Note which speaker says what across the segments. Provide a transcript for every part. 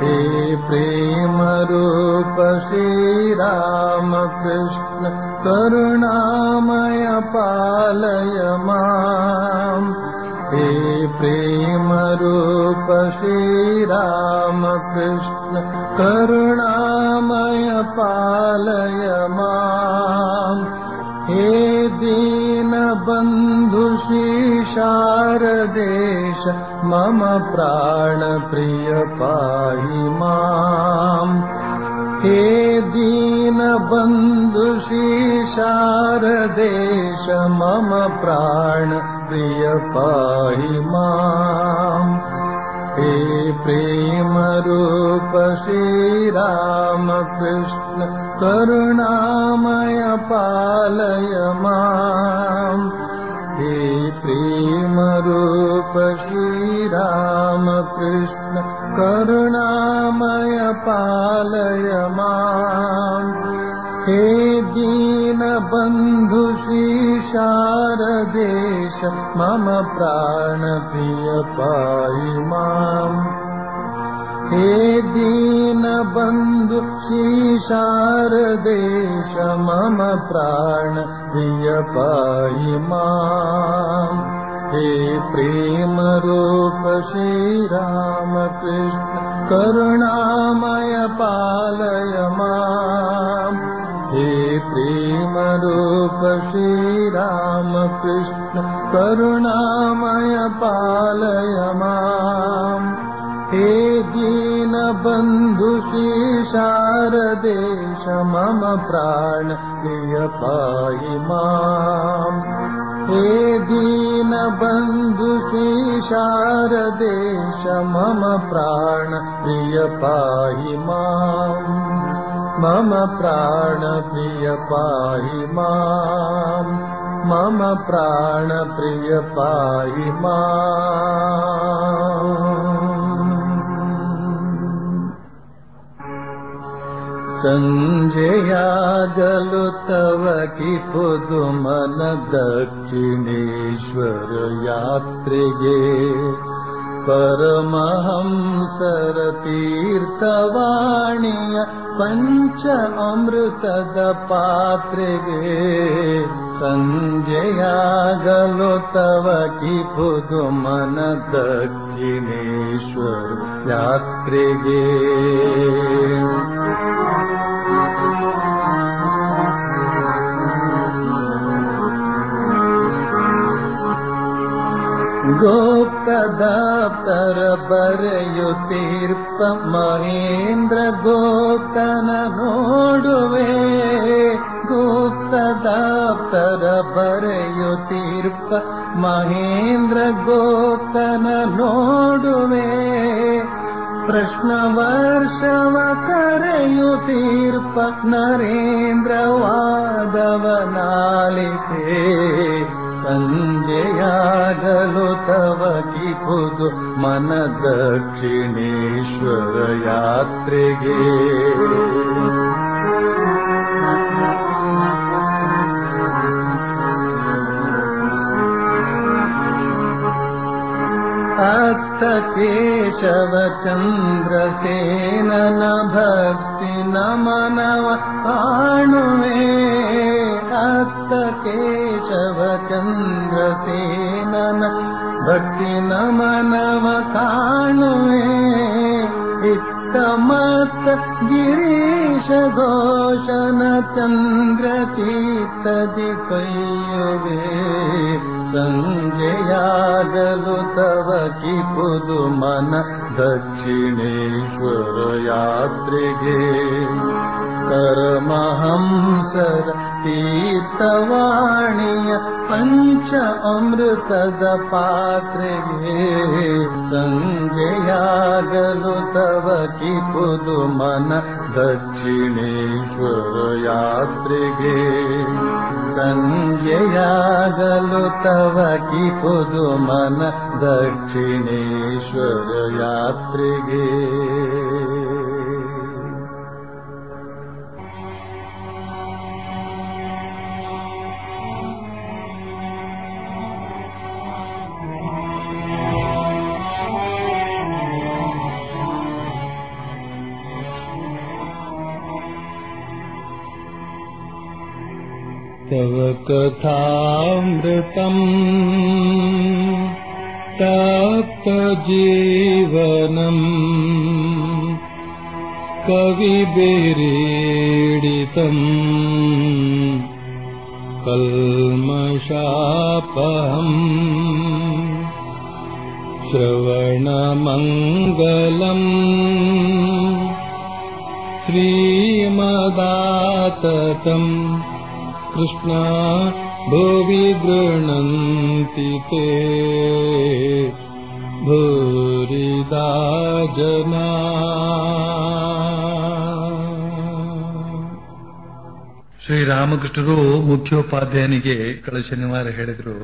Speaker 1: हे प्रेमरूप श्रीरामकृष्ण करुणामय पालय माम् हे प्रेमरूप श्रीरामकृष्ण करुणामय पालय माम् हे दीनबन्धु शारदेश मम प्राणप्रिय पाहि माम् हे दीनबन्धु शारदेश मम प्राणप्रिय पाहि माम् हे प्रेमरूप श्रीरामकृष्ण करुणामय पालय माम् हे प्रेमरूप श्रीरामकृष्ण करुणामय पालय माम् हे दीनबन्धु शारदेश मम प्राणप्रिय पाहि माम् हे दीनबन्धु शारदेश मम प्राणप्रिय पाहि माम् हे प्रेमरूप श्रीरामकृष्ण करुणामय पालय माम् हे प्रेमरूप श्रीरामकृष्ण करुणामय पालय माम् हे दीनबन्धु शारदेश मम प्राण प्रिय पाहि माम् हे दीनबन्धु शारदेश मम प्राण प्रिय पाहि माम् मम प्राणप्रिय पाहि माम् मम प्राणप्रिय पाहि माम् सञ्जयागलु तव कि पुदुमन दक्षिणेश्वर यात्रिगे परमहंसर तीर्थवाणीय पञ्च अमृतद पात्रिगे सञ्जयागलो तव कि पुदुमन दक्षिणेश्वर यात्रिगे ಗೋಪ್ತದಾಪ್ತರ ಬರೆಯುತ್ತೀರ್ಪ ಮಹೇಂದ್ರ ಗೋಪ್ತನ ನೋಡುವೆ ಗುಪ್ತದಾಪ್ತರ ಬರೆಯುತ್ತೀರ್ಪ ಮಹೇಂದ್ರ ಗೋಪ್ತನ ನೋಡುವೆ ಪ್ರಶ್ನ ವರ್ಷವ ಕರೆಯುತ್ತೀರ್ಪ ನರೇಂದ್ರ ವಾದವನಾಲಿತೆ ಸಂಜೆಯಾಗಲು ತವ ಕಿಪುದು ಮನ ದಕ್ಷಿಣೇಶ್ವರ ಯಾತ್ರೆಗೆ ಅತ್ತ ಕೇಶವ ಚಂದ್ರಸೇನನ ಭಕ್ತಿ ನಮನವ ಕಾಣುವೆ ಅತ್ತ ಕೇಶವ ಚಂದ್ರಸೇನನ ಭಕ್ತಿ ನಮನವ ಕಾಣುವೆ ಇತ್ತ ಮತ್ತ ಗಿರೀಶ ಘೋಷನ ಚಂದ್ರ ಚೀತದಿ ಕೈಯುವೆ ಸಂಜೆಯಾಗಲು ತವ ಕಿಪುದು ಮನ ದಕ್ಷಿಣೇಶ್ವರ ಯಾತ್ರೆಗೆ ಪರಮಹಂಸರ ತೀರ್ಥವಾಣಿಯ ಪಂಚ ಅಮೃತದ ಪಾತ್ರೆಗೆ ಸಂಜೆಯಾಗಲು ತವ ಕಿಪುದು ಮನ ದಕ್ಷಿಣೇಶ್ವರ ಯಾತ್ರೆಗೆ ಸಂಜೆಯಾಗಲು ತವ ಕಿಪುದು ಮನ ದಕ್ಷಿಣೇಶ್ವರ ಯಾತ್ರೆಗೆ तव कथामृतम् तप्तजीवनम् कविभिरीडितम् कल्मषापहम् श्रवणमङ्गलम् श्रीमदाततम् कृष्णा भुवि गृह्णन्ति ते भूरिदा जना
Speaker 2: ಶ್ರೀರಾಮಕೃಷ್ಣರು ಮುಖ್ಯೋಪಾಧ್ಯಾಯನಿಗೆ ಕಳೆದ ಶನಿವಾರ ಹೇಳಿದ್ರು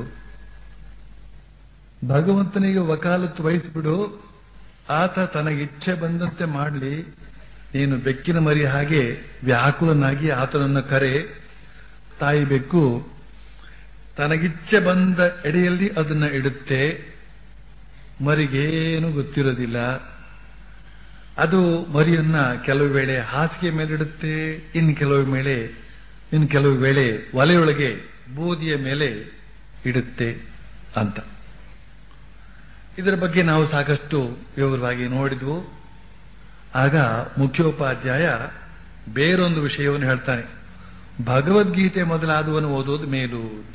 Speaker 2: ಭಗವಂತನಿಗೆ ವಕಾಲತ್ತು ವಹಿಸಿಬಿಡು ಆತ ತನಗಿಚ್ಛೆ ಬಂದಂತೆ ಮಾಡಲಿ ನೀನು ಬೆಕ್ಕಿನ ಮರಿ ಹಾಗೆ ವ್ಯಾಕುಲನಾಗಿ ಆತನನ್ನು ಕರೆ ತಾಯಿ ಬೆಕ್ಕು ತನಗಿಚ್ಛೆ ಬಂದ ಎಡೆಯಲ್ಲಿ ಅದನ್ನ ಇಡುತ್ತೆ ಮರಿಗೇನು ಗೊತ್ತಿರೋದಿಲ್ಲ ಅದು ಮರಿಯನ್ನ ಕೆಲವು ವೇಳೆ ಹಾಸಿಗೆ ಮೇಲಿಡುತ್ತೆ ಇನ್ನು ಕೆಲವು ವೇಳೆ ಇನ್ನು ಕೆಲವು ವೇಳೆ ಒಲೆಯೊಳಗೆ ಬೂದಿಯ ಮೇಲೆ ಇಡುತ್ತೆ ಅಂತ ಇದರ ಬಗ್ಗೆ ನಾವು ಸಾಕಷ್ಟು ವಿವರವಾಗಿ ನೋಡಿದ್ವು ಆಗ ಮುಖ್ಯೋಪಾಧ್ಯಾಯ ಬೇರೊಂದು ವಿಷಯವನ್ನು ಹೇಳ್ತಾನೆ ಭಗವದ್ಗೀತೆ ಮೊದಲಾದವನ್ನು ಓದೋದು ಮೇಲು ಅಂತ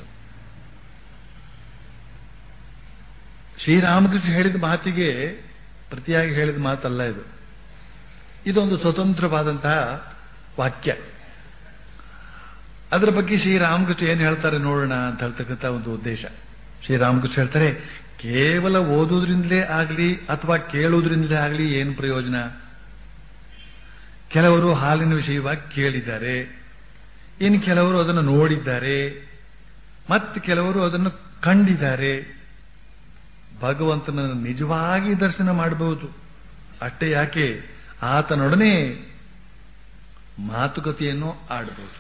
Speaker 2: ಶ್ರೀರಾಮಕೃಷ್ಣ ಹೇಳಿದ ಮಾತಿಗೆ ಪ್ರತಿಯಾಗಿ ಹೇಳಿದ ಮಾತಲ್ಲ ಇದು ಇದೊಂದು ಸ್ವತಂತ್ರವಾದಂತಹ ವಾಕ್ಯ ಅದರ ಬಗ್ಗೆ ಶ್ರೀರಾಮಕೃಷ್ಣ ಏನು ಹೇಳ್ತಾರೆ ನೋಡೋಣ ಅಂತ ಹೇಳ್ತಕ್ಕಂಥ ಒಂದು ಉದ್ದೇಶ ಶ್ರೀರಾಮಕೃಷ್ಣ ಹೇಳ್ತಾರೆ ಕೇವಲ ಓದುವುದರಿಂದಲೇ ಆಗಲಿ ಅಥವಾ ಕೇಳುವುದರಿಂದಲೇ ಆಗಲಿ ಏನು ಪ್ರಯೋಜನ ಕೆಲವರು ಹಾಲಿನ ವಿಷಯವಾಗಿ ಕೇಳಿದ್ದಾರೆ ಇನ್ನು ಕೆಲವರು ಅದನ್ನು ನೋಡಿದ್ದಾರೆ ಮತ್ತೆ ಕೆಲವರು ಅದನ್ನು ಕಂಡಿದ್ದಾರೆ ಭಗವಂತನನ್ನು ನಿಜವಾಗಿ ದರ್ಶನ ಮಾಡಬಹುದು ಅಷ್ಟೇ ಯಾಕೆ ಆತನೊಡನೆ ಮಾತುಕತೆಯನ್ನು ಆಡಬಹುದು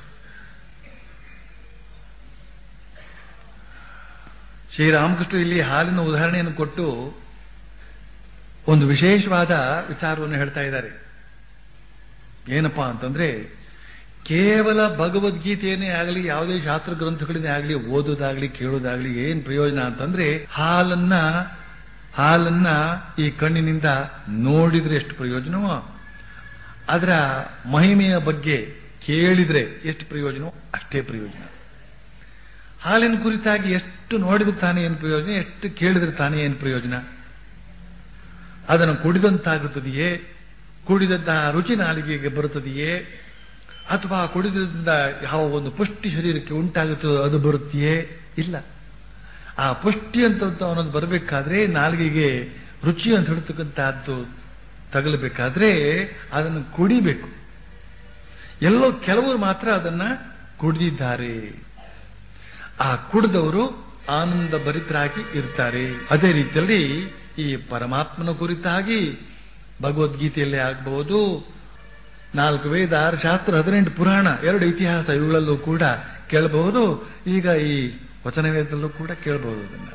Speaker 2: ಶ್ರೀರಾಮಕೃಷ್ಣ ಇಲ್ಲಿ ಹಾಲಿನ ಉದಾಹರಣೆಯನ್ನು ಕೊಟ್ಟು ಒಂದು ವಿಶೇಷವಾದ ವಿಚಾರವನ್ನು ಹೇಳ್ತಾ ಇದ್ದಾರೆ ಏನಪ್ಪಾ ಅಂತಂದ್ರೆ ಕೇವಲ ಭಗವದ್ಗೀತೆಯನ್ನೇ ಆಗಲಿ ಯಾವುದೇ ಶಾಸ್ತ್ರ ಗ್ರಂಥಗಳನ್ನೇ ಆಗಲಿ ಓದೋದಾಗ್ಲಿ ಕೇಳೋದಾಗ್ಲಿ ಏನ್ ಪ್ರಯೋಜನ ಅಂತಂದ್ರೆ ಹಾಲನ್ನ ಹಾಲನ್ನ ಈ ಕಣ್ಣಿನಿಂದ ನೋಡಿದ್ರೆ ಎಷ್ಟು ಪ್ರಯೋಜನವೋ ಅದರ ಮಹಿಮೆಯ ಬಗ್ಗೆ ಕೇಳಿದ್ರೆ ಎಷ್ಟು ಪ್ರಯೋಜನವೋ ಅಷ್ಟೇ ಪ್ರಯೋಜನ ಹಾಲಿನ ಕುರಿತಾಗಿ ಎಷ್ಟು ನೋಡಿದ್ರೆ ತಾನೇ ಏನು ಪ್ರಯೋಜನ ಎಷ್ಟು ಕೇಳಿದ್ರೆ ತಾನೇ ಏನು ಪ್ರಯೋಜನ ಅದನ್ನು ಕುಡಿದಂತಾಗುತ್ತದೆಯೇ ಕುಡಿದಂತಹ ರುಚಿ ನಾಲಿಗೆಗೆ ಬರುತ್ತದೆಯೇ ಅಥವಾ ಕುಡಿದ್ರಿಂದ ಯಾವ ಒಂದು ಪುಷ್ಟಿ ಶರೀರಕ್ಕೆ ಉಂಟಾಗುತ್ತದೋ ಅದು ಬರುತ್ತೆಯೇ ಇಲ್ಲ ಆ ಪುಷ್ಟಿ ಅಂತ ಅನ್ನೋದು ಬರಬೇಕಾದ್ರೆ ನಾಲಿಗೆಗೆ ರುಚಿ ಅಂತ ಹೇಳ್ತಕ್ಕಂತಹದ್ದು ತಗಲಬೇಕಾದ್ರೆ ಅದನ್ನು ಕುಡಿಬೇಕು ಎಲ್ಲೋ ಕೆಲವರು ಮಾತ್ರ ಅದನ್ನ ಕುಡಿದಿದ್ದಾರೆ ಆ ಕುಡಿದವರು ಆನಂದ ಭರಿತರಾಗಿ ಇರ್ತಾರೆ ಅದೇ ರೀತಿಯಲ್ಲಿ ಈ ಪರಮಾತ್ಮನ ಕುರಿತಾಗಿ ಭಗವದ್ಗೀತೆಯಲ್ಲೇ ಆಗಬಹುದು ನಾಲ್ಕು ವೇದ ಆರು ಶಾಸ್ತ್ರ ಹದಿನೆಂಟು ಪುರಾಣ ಎರಡು ಇತಿಹಾಸ ಇವುಗಳಲ್ಲೂ ಕೂಡ ಕೇಳಬಹುದು ಈಗ ಈ ವಚನ ವೇದದಲ್ಲೂ ಕೂಡ ಕೇಳಬಹುದು ಅದನ್ನ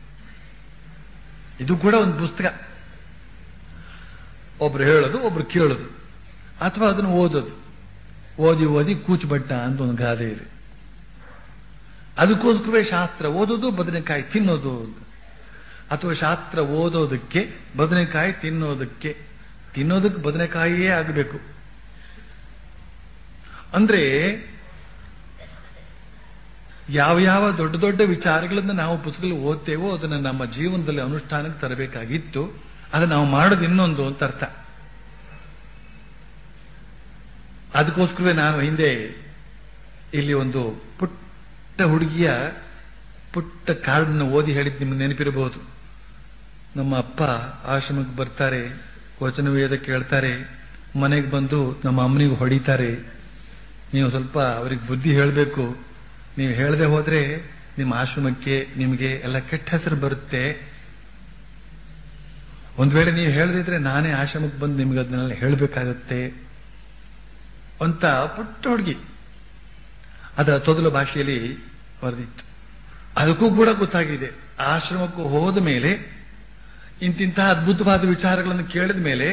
Speaker 2: ಇದು ಕೂಡ ಒಂದು ಪುಸ್ತಕ ಒಬ್ರು ಹೇಳೋದು ಒಬ್ರು ಕೇಳೋದು ಅಥವಾ ಅದನ್ನು ಓದೋದು ಓದಿ ಓದಿ ಕೂಚುಬಟ್ಟ ಅಂತ ಒಂದು ಗಾದೆ ಇದೆ ಅದಕ್ಕೋಸ್ಕರವೇ ಶಾಸ್ತ್ರ ಓದೋದು ಬದನೆಕಾಯಿ ತಿನ್ನೋದು ಅಂತ ಅಥವಾ ಶಾಸ್ತ್ರ ಓದೋದಕ್ಕೆ ಬದನೆಕಾಯಿ ತಿನ್ನೋದಕ್ಕೆ ತಿನ್ನೋದಕ್ಕೆ ಬದನೆಕಾಯಿಯೇ ಆಗಬೇಕು ಅಂದ್ರೆ ಯಾವ ಯಾವ ದೊಡ್ಡ ದೊಡ್ಡ ವಿಚಾರಗಳನ್ನು ನಾವು ಪುಸ್ತಕದಲ್ಲಿ ಓದ್ತೇವೋ ಅದನ್ನು ನಮ್ಮ ಜೀವನದಲ್ಲಿ ಅನುಷ್ಠಾನಕ್ಕೆ ತರಬೇಕಾಗಿತ್ತು ಅದನ್ನು ನಾವು ಮಾಡೋದು ಇನ್ನೊಂದು ಅಂತ ಅರ್ಥ ಅದಕ್ಕೋಸ್ಕರವೇ ನಾನು ಹಿಂದೆ ಇಲ್ಲಿ ಒಂದು ಪುಟ್ಟ ಹುಡುಗಿಯ ಪುಟ್ಟ ಕಾರ್ಡನ್ನು ಓದಿ ಹೇಳಿದ್ದು ನಿಮ್ಗೆ ನೆನಪಿರಬಹುದು ನಮ್ಮ ಅಪ್ಪ ಆಶ್ರಮಕ್ಕೆ ಬರ್ತಾರೆ ವಚನ ವೇದ ಕೇಳ್ತಾರೆ ಮನೆಗೆ ಬಂದು ನಮ್ಮ ಅಮ್ಮನಿಗೆ ಹೊಡಿತಾರೆ ನೀವು ಸ್ವಲ್ಪ ಅವ್ರಿಗೆ ಬುದ್ಧಿ ಹೇಳಬೇಕು ನೀವು ಹೇಳದೆ ಹೋದ್ರೆ ನಿಮ್ಮ ಆಶ್ರಮಕ್ಕೆ ನಿಮಗೆ ಎಲ್ಲ ಕೆಟ್ಟ ಹೆಸರು ಬರುತ್ತೆ ಒಂದ್ ವೇಳೆ ನೀವು ಹೇಳದಿದ್ರೆ ನಾನೇ ಆಶ್ರಮಕ್ಕೆ ಬಂದು ನಿಮ್ಗೆ ಅದನ್ನೆಲ್ಲ ಹೇಳಬೇಕಾಗತ್ತೆ ಅಂತ ಪುಟ್ಟ ಹುಡುಗಿ ಅದರ ತೊದಲ ಭಾಷೆಯಲ್ಲಿ ಬರೆದಿತ್ತು ಅದಕ್ಕೂ ಕೂಡ ಗೊತ್ತಾಗಿದೆ ಆಶ್ರಮಕ್ಕೂ ಹೋದ ಮೇಲೆ ಇಂತಿಂತಹ ಅದ್ಭುತವಾದ ವಿಚಾರಗಳನ್ನು ಕೇಳಿದ ಮೇಲೆ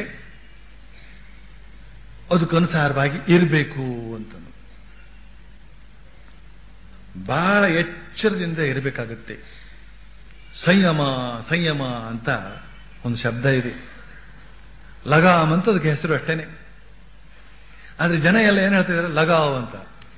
Speaker 2: ಅದಕ್ಕನುಸಾರವಾಗಿ ಇರಬೇಕು ಅಂತ ಬಹಳ ಎಚ್ಚರದಿಂದ ಇರಬೇಕಾಗುತ್ತೆ ಸಂಯಮ ಸಂಯಮ ಅಂತ ಒಂದು ಶಬ್ದ ಇದೆ ಲಗಾಮ್ ಅಂತ ಅದಕ್ಕೆ ಹೆಸರು ಅಷ್ಟೇನೆ ಆದ್ರೆ ಜನ ಎಲ್ಲ ಏನ್ ಹೇಳ್ತಿದ್ದಾರೆ ಲಗಾವ್ ಅಂತ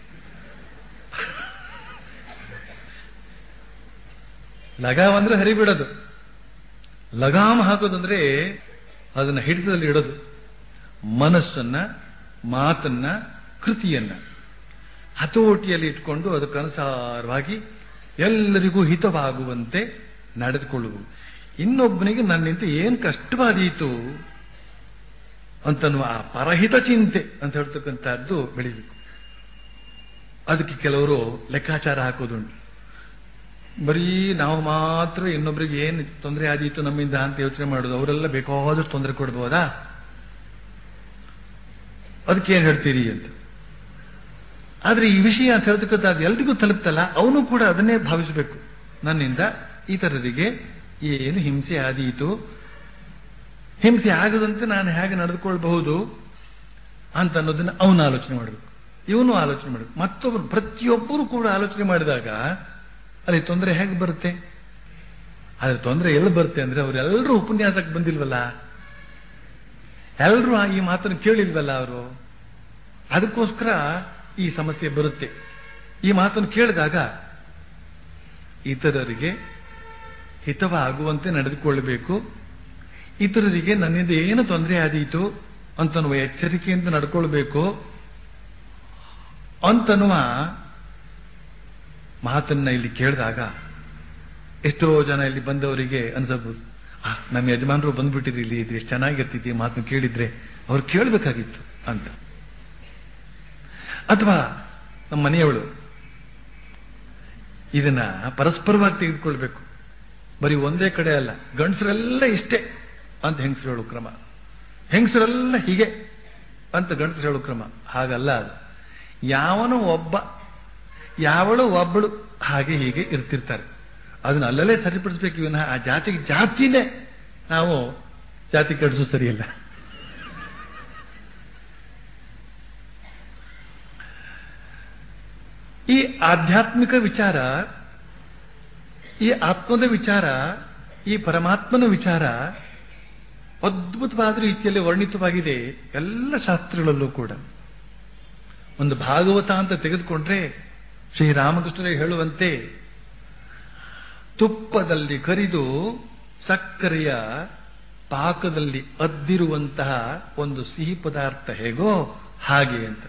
Speaker 2: ಲಗಾವ್ ಅಂದ್ರೆ ಹರಿಬಿಡೋದು ಲಗಾಮ್ ಹಾಕೋದಂದ್ರೆ ಅದನ್ನ ಹಿಡಿತದಲ್ಲಿ ಇಡೋದು ಮನಸ್ಸನ್ನ ಮಾತನ್ನ ಕೃತಿಯನ್ನ ಹತೋಟಿಯಲ್ಲಿ ಇಟ್ಕೊಂಡು ಅದಕ್ಕನುಸಾರವಾಗಿ ಎಲ್ಲರಿಗೂ ಹಿತವಾಗುವಂತೆ ನಡೆದುಕೊಳ್ಳುವುದು ಇನ್ನೊಬ್ಬನಿಗೆ ನನ್ನಿಂದ ಏನ್ ಕಷ್ಟವಾದೀತು ಅಂತನ್ನುವ ಆ ಪರಹಿತ ಚಿಂತೆ ಅಂತ ಹೇಳ್ತಕ್ಕಂಥದ್ದು ಬೆಳಿಬೇಕು ಅದಕ್ಕೆ ಕೆಲವರು ಲೆಕ್ಕಾಚಾರ ಹಾಕೋದುಂಟು ಬರೀ ನಾವು ಮಾತ್ರ ಇನ್ನೊಬ್ಬರಿಗೆ ಏನು ತೊಂದರೆ ಆದೀತು ನಮ್ಮಿಂದ ಅಂತ ಯೋಚನೆ ಮಾಡೋದು ಅವರೆಲ್ಲ ಬೇಕಾದಷ್ಟು ತೊಂದರೆ ಕೊಡ್ಬೋದಾ ಅದಕ್ಕೆ ಏನ್ ಹೇಳ್ತೀರಿ ಅಂತ ಆದ್ರೆ ಈ ವಿಷಯ ಅಂತ ಹೇಳ್ತಕ್ಕಂಥ ಅದು ಎಲ್ರಿಗೂ ತಲುಪ್ತಲ್ಲ ಅವನು ಕೂಡ ಅದನ್ನೇ ಭಾವಿಸಬೇಕು ನನ್ನಿಂದ ಇತರರಿಗೆ ಏನು ಹಿಂಸೆ ಆದೀತು ಹಿಂಸೆ ಆಗದಂತೆ ನಾನು ಹೇಗೆ ನಡೆದುಕೊಳ್ಬಹುದು ಅಂತ ಅನ್ನೋದನ್ನ ಅವನು ಆಲೋಚನೆ ಮಾಡಬೇಕು ಇವನು ಆಲೋಚನೆ ಮಾಡಬೇಕು ಮತ್ತೊಬ್ಬರು ಪ್ರತಿಯೊಬ್ಬರು ಕೂಡ ಆಲೋಚನೆ ಮಾಡಿದಾಗ ಅಲ್ಲಿ ತೊಂದರೆ ಹೇಗೆ ಬರುತ್ತೆ ಆದ್ರೆ ತೊಂದರೆ ಎಲ್ಲಿ ಬರುತ್ತೆ ಅಂದ್ರೆ ಅವರೆಲ್ಲರೂ ಉಪನ್ಯಾಸಕ್ಕೆ ಬಂದಿಲ್ವಲ್ಲ ಎಲ್ಲರೂ ಈ ಮಾತನ್ನು ಕೇಳಿಲ್ವಲ್ಲ ಅವರು ಅದಕ್ಕೋಸ್ಕರ ಈ ಸಮಸ್ಯೆ ಬರುತ್ತೆ ಈ ಮಾತನ್ನು ಕೇಳಿದಾಗ ಇತರರಿಗೆ ಹಿತವಾಗುವಂತೆ ನಡೆದುಕೊಳ್ಳಬೇಕು ಇತರರಿಗೆ ನನ್ನಿಂದ ಏನು ತೊಂದರೆ ಆದೀತು ಅಂತನ್ನುವ ಎಚ್ಚರಿಕೆಯಿಂದ ನಡ್ಕೊಳ್ಬೇಕು ಅಂತನ್ನುವ ಮಾತನ್ನ ಇಲ್ಲಿ ಕೇಳಿದಾಗ ಎಷ್ಟೋ ಜನ ಇಲ್ಲಿ ಬಂದವರಿಗೆ ಅನ್ಸಬಹುದು ಆ ನಮ್ಮ ಯಜಮಾನರು ಬಂದ್ಬಿಟ್ಟಿದ್ರು ಇಲ್ಲಿ ಇದು ಎಷ್ಟು ಚೆನ್ನಾಗಿರ್ತಿದ್ವಿ ಮಾತನ್ನು ಕೇಳಿದ್ರೆ ಅವ್ರು ಕೇಳಬೇಕಾಗಿತ್ತು ಅಂತ ಅಥವಾ ನಮ್ಮ ಮನೆಯವಳು ಇದನ್ನ ಪರಸ್ಪರವಾಗಿ ತೆಗೆದುಕೊಳ್ಬೇಕು ಬರೀ ಒಂದೇ ಕಡೆ ಅಲ್ಲ ಗಂಡಸರೆಲ್ಲ ಇಷ್ಟೇ ಅಂತ ಹೆಂಗಸರು ಹೇಳು ಕ್ರಮ ಹೆಂಗಸರೆಲ್ಲ ಹೀಗೆ ಅಂತ ಗಂಡಸರು ಹೇಳು ಕ್ರಮ ಹಾಗಲ್ಲ ಅದು ಯಾವನು ಒಬ್ಬ ಯಾವಳು ಒಬ್ಬಳು ಹಾಗೆ ಹೀಗೆ ಇರ್ತಿರ್ತಾರೆ ಅದನ್ನ ಅಲ್ಲಲ್ಲೇ ಸರಿಪಡಿಸ್ಬೇಕು ಇವನ ಆ ಜಾತಿಗೆ ಜಾತಿನೇ ನಾವು ಜಾತಿ ಕಡಿಸು ಸರಿಯಿಲ್ಲ ಈ ಆಧ್ಯಾತ್ಮಿಕ ವಿಚಾರ ಈ ಆತ್ಮದ ವಿಚಾರ ಈ ಪರಮಾತ್ಮನ ವಿಚಾರ ಅದ್ಭುತವಾದ ರೀತಿಯಲ್ಲಿ ವರ್ಣಿತವಾಗಿದೆ ಎಲ್ಲ ಶಾಸ್ತ್ರಗಳಲ್ಲೂ ಕೂಡ ಒಂದು ಭಾಗವತ ಅಂತ ತೆಗೆದುಕೊಂಡ್ರೆ ಶ್ರೀರಾಮಕೃಷ್ಣರೇ ಹೇಳುವಂತೆ ತುಪ್ಪದಲ್ಲಿ ಕರಿದು ಸಕ್ಕರೆಯ ಪಾಕದಲ್ಲಿ ಅದ್ದಿರುವಂತಹ ಒಂದು ಸಿಹಿ ಪದಾರ್ಥ ಹೇಗೋ ಹಾಗೆ ಅಂತ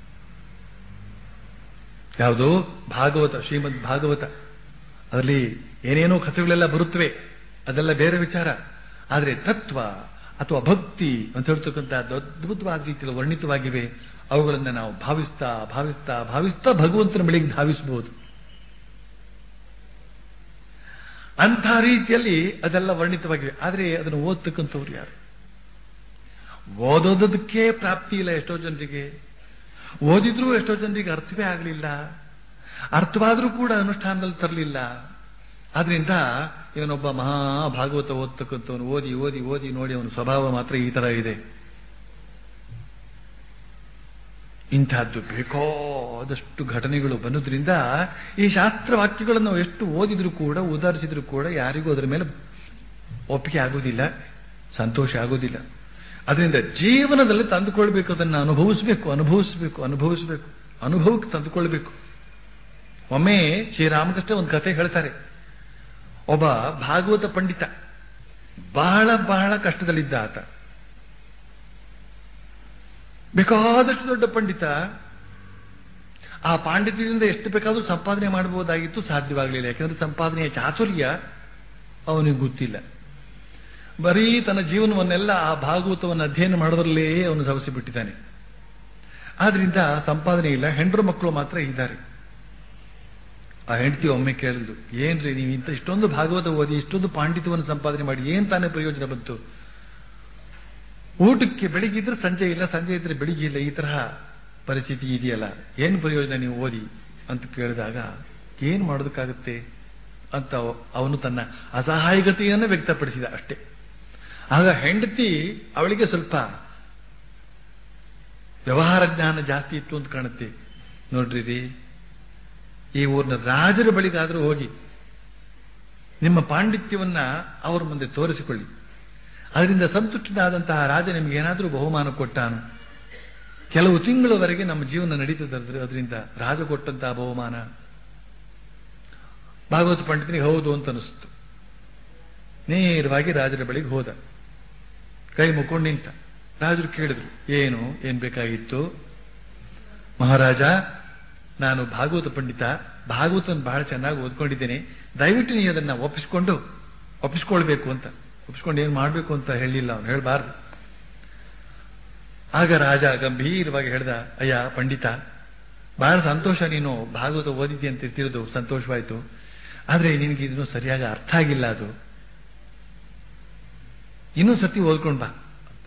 Speaker 2: ಯಾವುದು ಭಾಗವತ ಶ್ರೀಮದ್ ಭಾಗವತ ಅದರಲ್ಲಿ ಏನೇನೋ ಕಥೆಗಳೆಲ್ಲ ಬರುತ್ತವೆ ಅದೆಲ್ಲ ಬೇರೆ ವಿಚಾರ ಆದರೆ ತತ್ವ ಅಥವಾ ಭಕ್ತಿ ಅಂತ ಹೇಳ್ತಕ್ಕಂಥ ಅದ್ಭುತವಾದ ರೀತಿಯಲ್ಲಿ ವರ್ಣಿತವಾಗಿವೆ ಅವುಗಳನ್ನು ನಾವು ಭಾವಿಸ್ತಾ ಭಾವಿಸ್ತಾ ಭಾವಿಸ್ತಾ ಭಗವಂತನ ಬಳಿಗೆ ಧಾವಿಸಬಹುದು ಅಂಥ ರೀತಿಯಲ್ಲಿ ಅದೆಲ್ಲ ವರ್ಣಿತವಾಗಿವೆ ಆದರೆ ಅದನ್ನು ಓದ್ತಕ್ಕಂಥವ್ರು ಯಾರು ಓದೋದಕ್ಕೆ ಪ್ರಾಪ್ತಿ ಇಲ್ಲ ಎಷ್ಟೋ ಜನರಿಗೆ ಓದಿದ್ರೂ ಎಷ್ಟೋ ಜನರಿಗೆ ಅರ್ಥವೇ ಆಗಲಿಲ್ಲ ಅರ್ಥವಾದ್ರೂ ಕೂಡ ಅನುಷ್ಠಾನದಲ್ಲಿ ತರಲಿಲ್ಲ ಆದ್ರಿಂದ ಇವನೊಬ್ಬ ಮಹಾ ಭಾಗವತ ಓದ್ತಕ್ಕಂಥವನು ಓದಿ ಓದಿ ಓದಿ ನೋಡಿ ಅವನ ಸ್ವಭಾವ ಮಾತ್ರ ಈ ತರ ಇದೆ ಇಂಥದ್ದು ಬೇಕಾದಷ್ಟು ಘಟನೆಗಳು ಬನ್ನೋದ್ರಿಂದ ಈ ಶಾಸ್ತ್ರ ವಾಕ್ಯಗಳನ್ನು ನಾವು ಎಷ್ಟು ಓದಿದ್ರು ಕೂಡ ಉದಾಹರಿಸಿದ್ರು ಕೂಡ ಯಾರಿಗೂ ಅದರ ಮೇಲೆ ಒಪ್ಪಿಗೆ ಆಗೋದಿಲ್ಲ ಸಂತೋಷ ಆಗೋದಿಲ್ಲ ಅದರಿಂದ ಜೀವನದಲ್ಲಿ ತಂದುಕೊಳ್ಬೇಕು ಅದನ್ನು ಅನುಭವಿಸಬೇಕು ಅನುಭವಿಸಬೇಕು ಅನುಭವಿಸಬೇಕು ಅನುಭವಕ್ಕೆ ತಂದುಕೊಳ್ಬೇಕು ಒಮ್ಮೆ ಶ್ರೀರಾಮಕೃಷ್ಣ ಒಂದು ಕಥೆ ಹೇಳ್ತಾರೆ ಒಬ್ಬ ಭಾಗವತ ಪಂಡಿತ ಬಹಳ ಬಹಳ ಕಷ್ಟದಲ್ಲಿದ್ದ ಆತ ಬೇಕಾದಷ್ಟು ದೊಡ್ಡ ಪಂಡಿತ ಆ ಪಾಂಡಿತ್ಯದಿಂದ ಎಷ್ಟು ಬೇಕಾದರೂ ಸಂಪಾದನೆ ಮಾಡಬಹುದಾಗಿತ್ತು ಸಾಧ್ಯವಾಗಲಿಲ್ಲ ಯಾಕಂದ್ರೆ ಸಂಪಾದನೆಯ ಚಾತುರ್ಯ ಅವನಿಗೆ ಗೊತ್ತಿಲ್ಲ ಬರೀ ತನ್ನ ಜೀವನವನ್ನೆಲ್ಲ ಆ ಭಾಗವತವನ್ನು ಅಧ್ಯಯನ ಮಾಡೋದ್ರಲ್ಲೇ ಅವನು ಸವಸಿ ಬಿಟ್ಟಿದ್ದಾನೆ ಆದ್ರಿಂದ ಸಂಪಾದನೆ ಇಲ್ಲ ಹೆಂಡ್ರು ಮಕ್ಕಳು ಮಾತ್ರ ಇದ್ದಾರೆ ಆ ಹೆಂಡತಿ ಒಮ್ಮೆ ಕೇಳಿದ್ಲು ಏನ್ರಿ ನೀವು ಇಂಥ ಇಷ್ಟೊಂದು ಭಾಗವತ ಓದಿ ಇಷ್ಟೊಂದು ಪಾಂಡಿತ್ಯವನ್ನು ಸಂಪಾದನೆ ಮಾಡಿ ಏನ್ ತಾನೇ ಪ್ರಯೋಜನ ಬಂತು ಊಟಕ್ಕೆ ಬೆಳಿಗ್ಗೆ ಇದ್ರೆ ಸಂಜೆ ಇಲ್ಲ ಸಂಜೆ ಇದ್ರೆ ಬೆಳಿಗ್ಗೆ ಇಲ್ಲ ಈ ತರಹ ಪರಿಸ್ಥಿತಿ ಇದೆಯಲ್ಲ ಏನು ಪ್ರಯೋಜನ ನೀವು ಓದಿ ಅಂತ ಕೇಳಿದಾಗ ಏನ್ ಮಾಡೋದಕ್ಕಾಗುತ್ತೆ ಅಂತ ಅವನು ತನ್ನ ಅಸಹಾಯಕತೆಯನ್ನು ವ್ಯಕ್ತಪಡಿಸಿದ ಅಷ್ಟೇ ಆಗ ಹೆಂಡತಿ ಅವಳಿಗೆ ಸ್ವಲ್ಪ ವ್ಯವಹಾರ ಜ್ಞಾನ ಜಾಸ್ತಿ ಇತ್ತು ಅಂತ ಕಾಣುತ್ತೆ ನೋಡ್ರಿ ರೀ ಈ ಊರಿನ ರಾಜರ ಬಳಿಗಾದರೂ ಹೋಗಿ ನಿಮ್ಮ ಪಾಂಡಿತ್ಯವನ್ನ ಅವರ ಮುಂದೆ ತೋರಿಸಿಕೊಳ್ಳಿ ಅದರಿಂದ ಸಂತುಷ್ಟನಾದಂತಹ ರಾಜ ನಿಮಗೆ ಏನಾದರೂ ಬಹುಮಾನ ಕೊಟ್ಟಾನು ಕೆಲವು ತಿಂಗಳವರೆಗೆ ನಮ್ಮ ಜೀವನ ನಡೀತದೆ ಅದರಿಂದ ರಾಜ ಕೊಟ್ಟಂತಹ ಬಹುಮಾನ ಭಾಗವತ ಪಂಡಿತನಿಗೆ ಹೌದು ಅಂತ ಅನಿಸ್ತು ನೇರವಾಗಿ ರಾಜರ ಬಳಿಗೆ ಹೋದ ಕೈ ಮುಕ್ಕೊಂಡು ನಿಂತ ರಾಜರು ಕೇಳಿದ್ರು ಏನು ಏನ್ ಬೇಕಾಗಿತ್ತು ಮಹಾರಾಜ ನಾನು ಭಾಗವತ ಪಂಡಿತ ಭಾಗವತನ ಬಹಳ ಚೆನ್ನಾಗಿ ಓದ್ಕೊಂಡಿದ್ದೇನೆ ದಯವಿಟ್ಟು ನೀವು ಅದನ್ನ ಒಪ್ಪಿಸ್ಕೊಂಡು ಒಪ್ಪಿಸ್ಕೊಳ್ಬೇಕು ಅಂತ ಒಪ್ಪಿಸ್ಕೊಂಡು ಏನ್ ಮಾಡಬೇಕು ಅಂತ ಹೇಳಿಲ್ಲ ಅವನು ಹೇಳಬಾರ್ದು ಆಗ ರಾಜ ಗಂಭೀರವಾಗಿ ಹೇಳ್ದ ಅಯ್ಯ ಪಂಡಿತ ಬಹಳ ಸಂತೋಷ ನೀನು ಭಾಗವತ ಓದಿದ್ದಿ ಅಂತ ತಿಳಿದು ಸಂತೋಷವಾಯ್ತು ಆದ್ರೆ ನಿನಗೆ ಇದನ್ನು ಸರಿಯಾಗಿ ಅರ್ಥ ಆಗಿಲ್ಲ ಅದು ಇನ್ನೂ ಸತಿ ಓದ್ಕೊಂಡ್ ಬಾ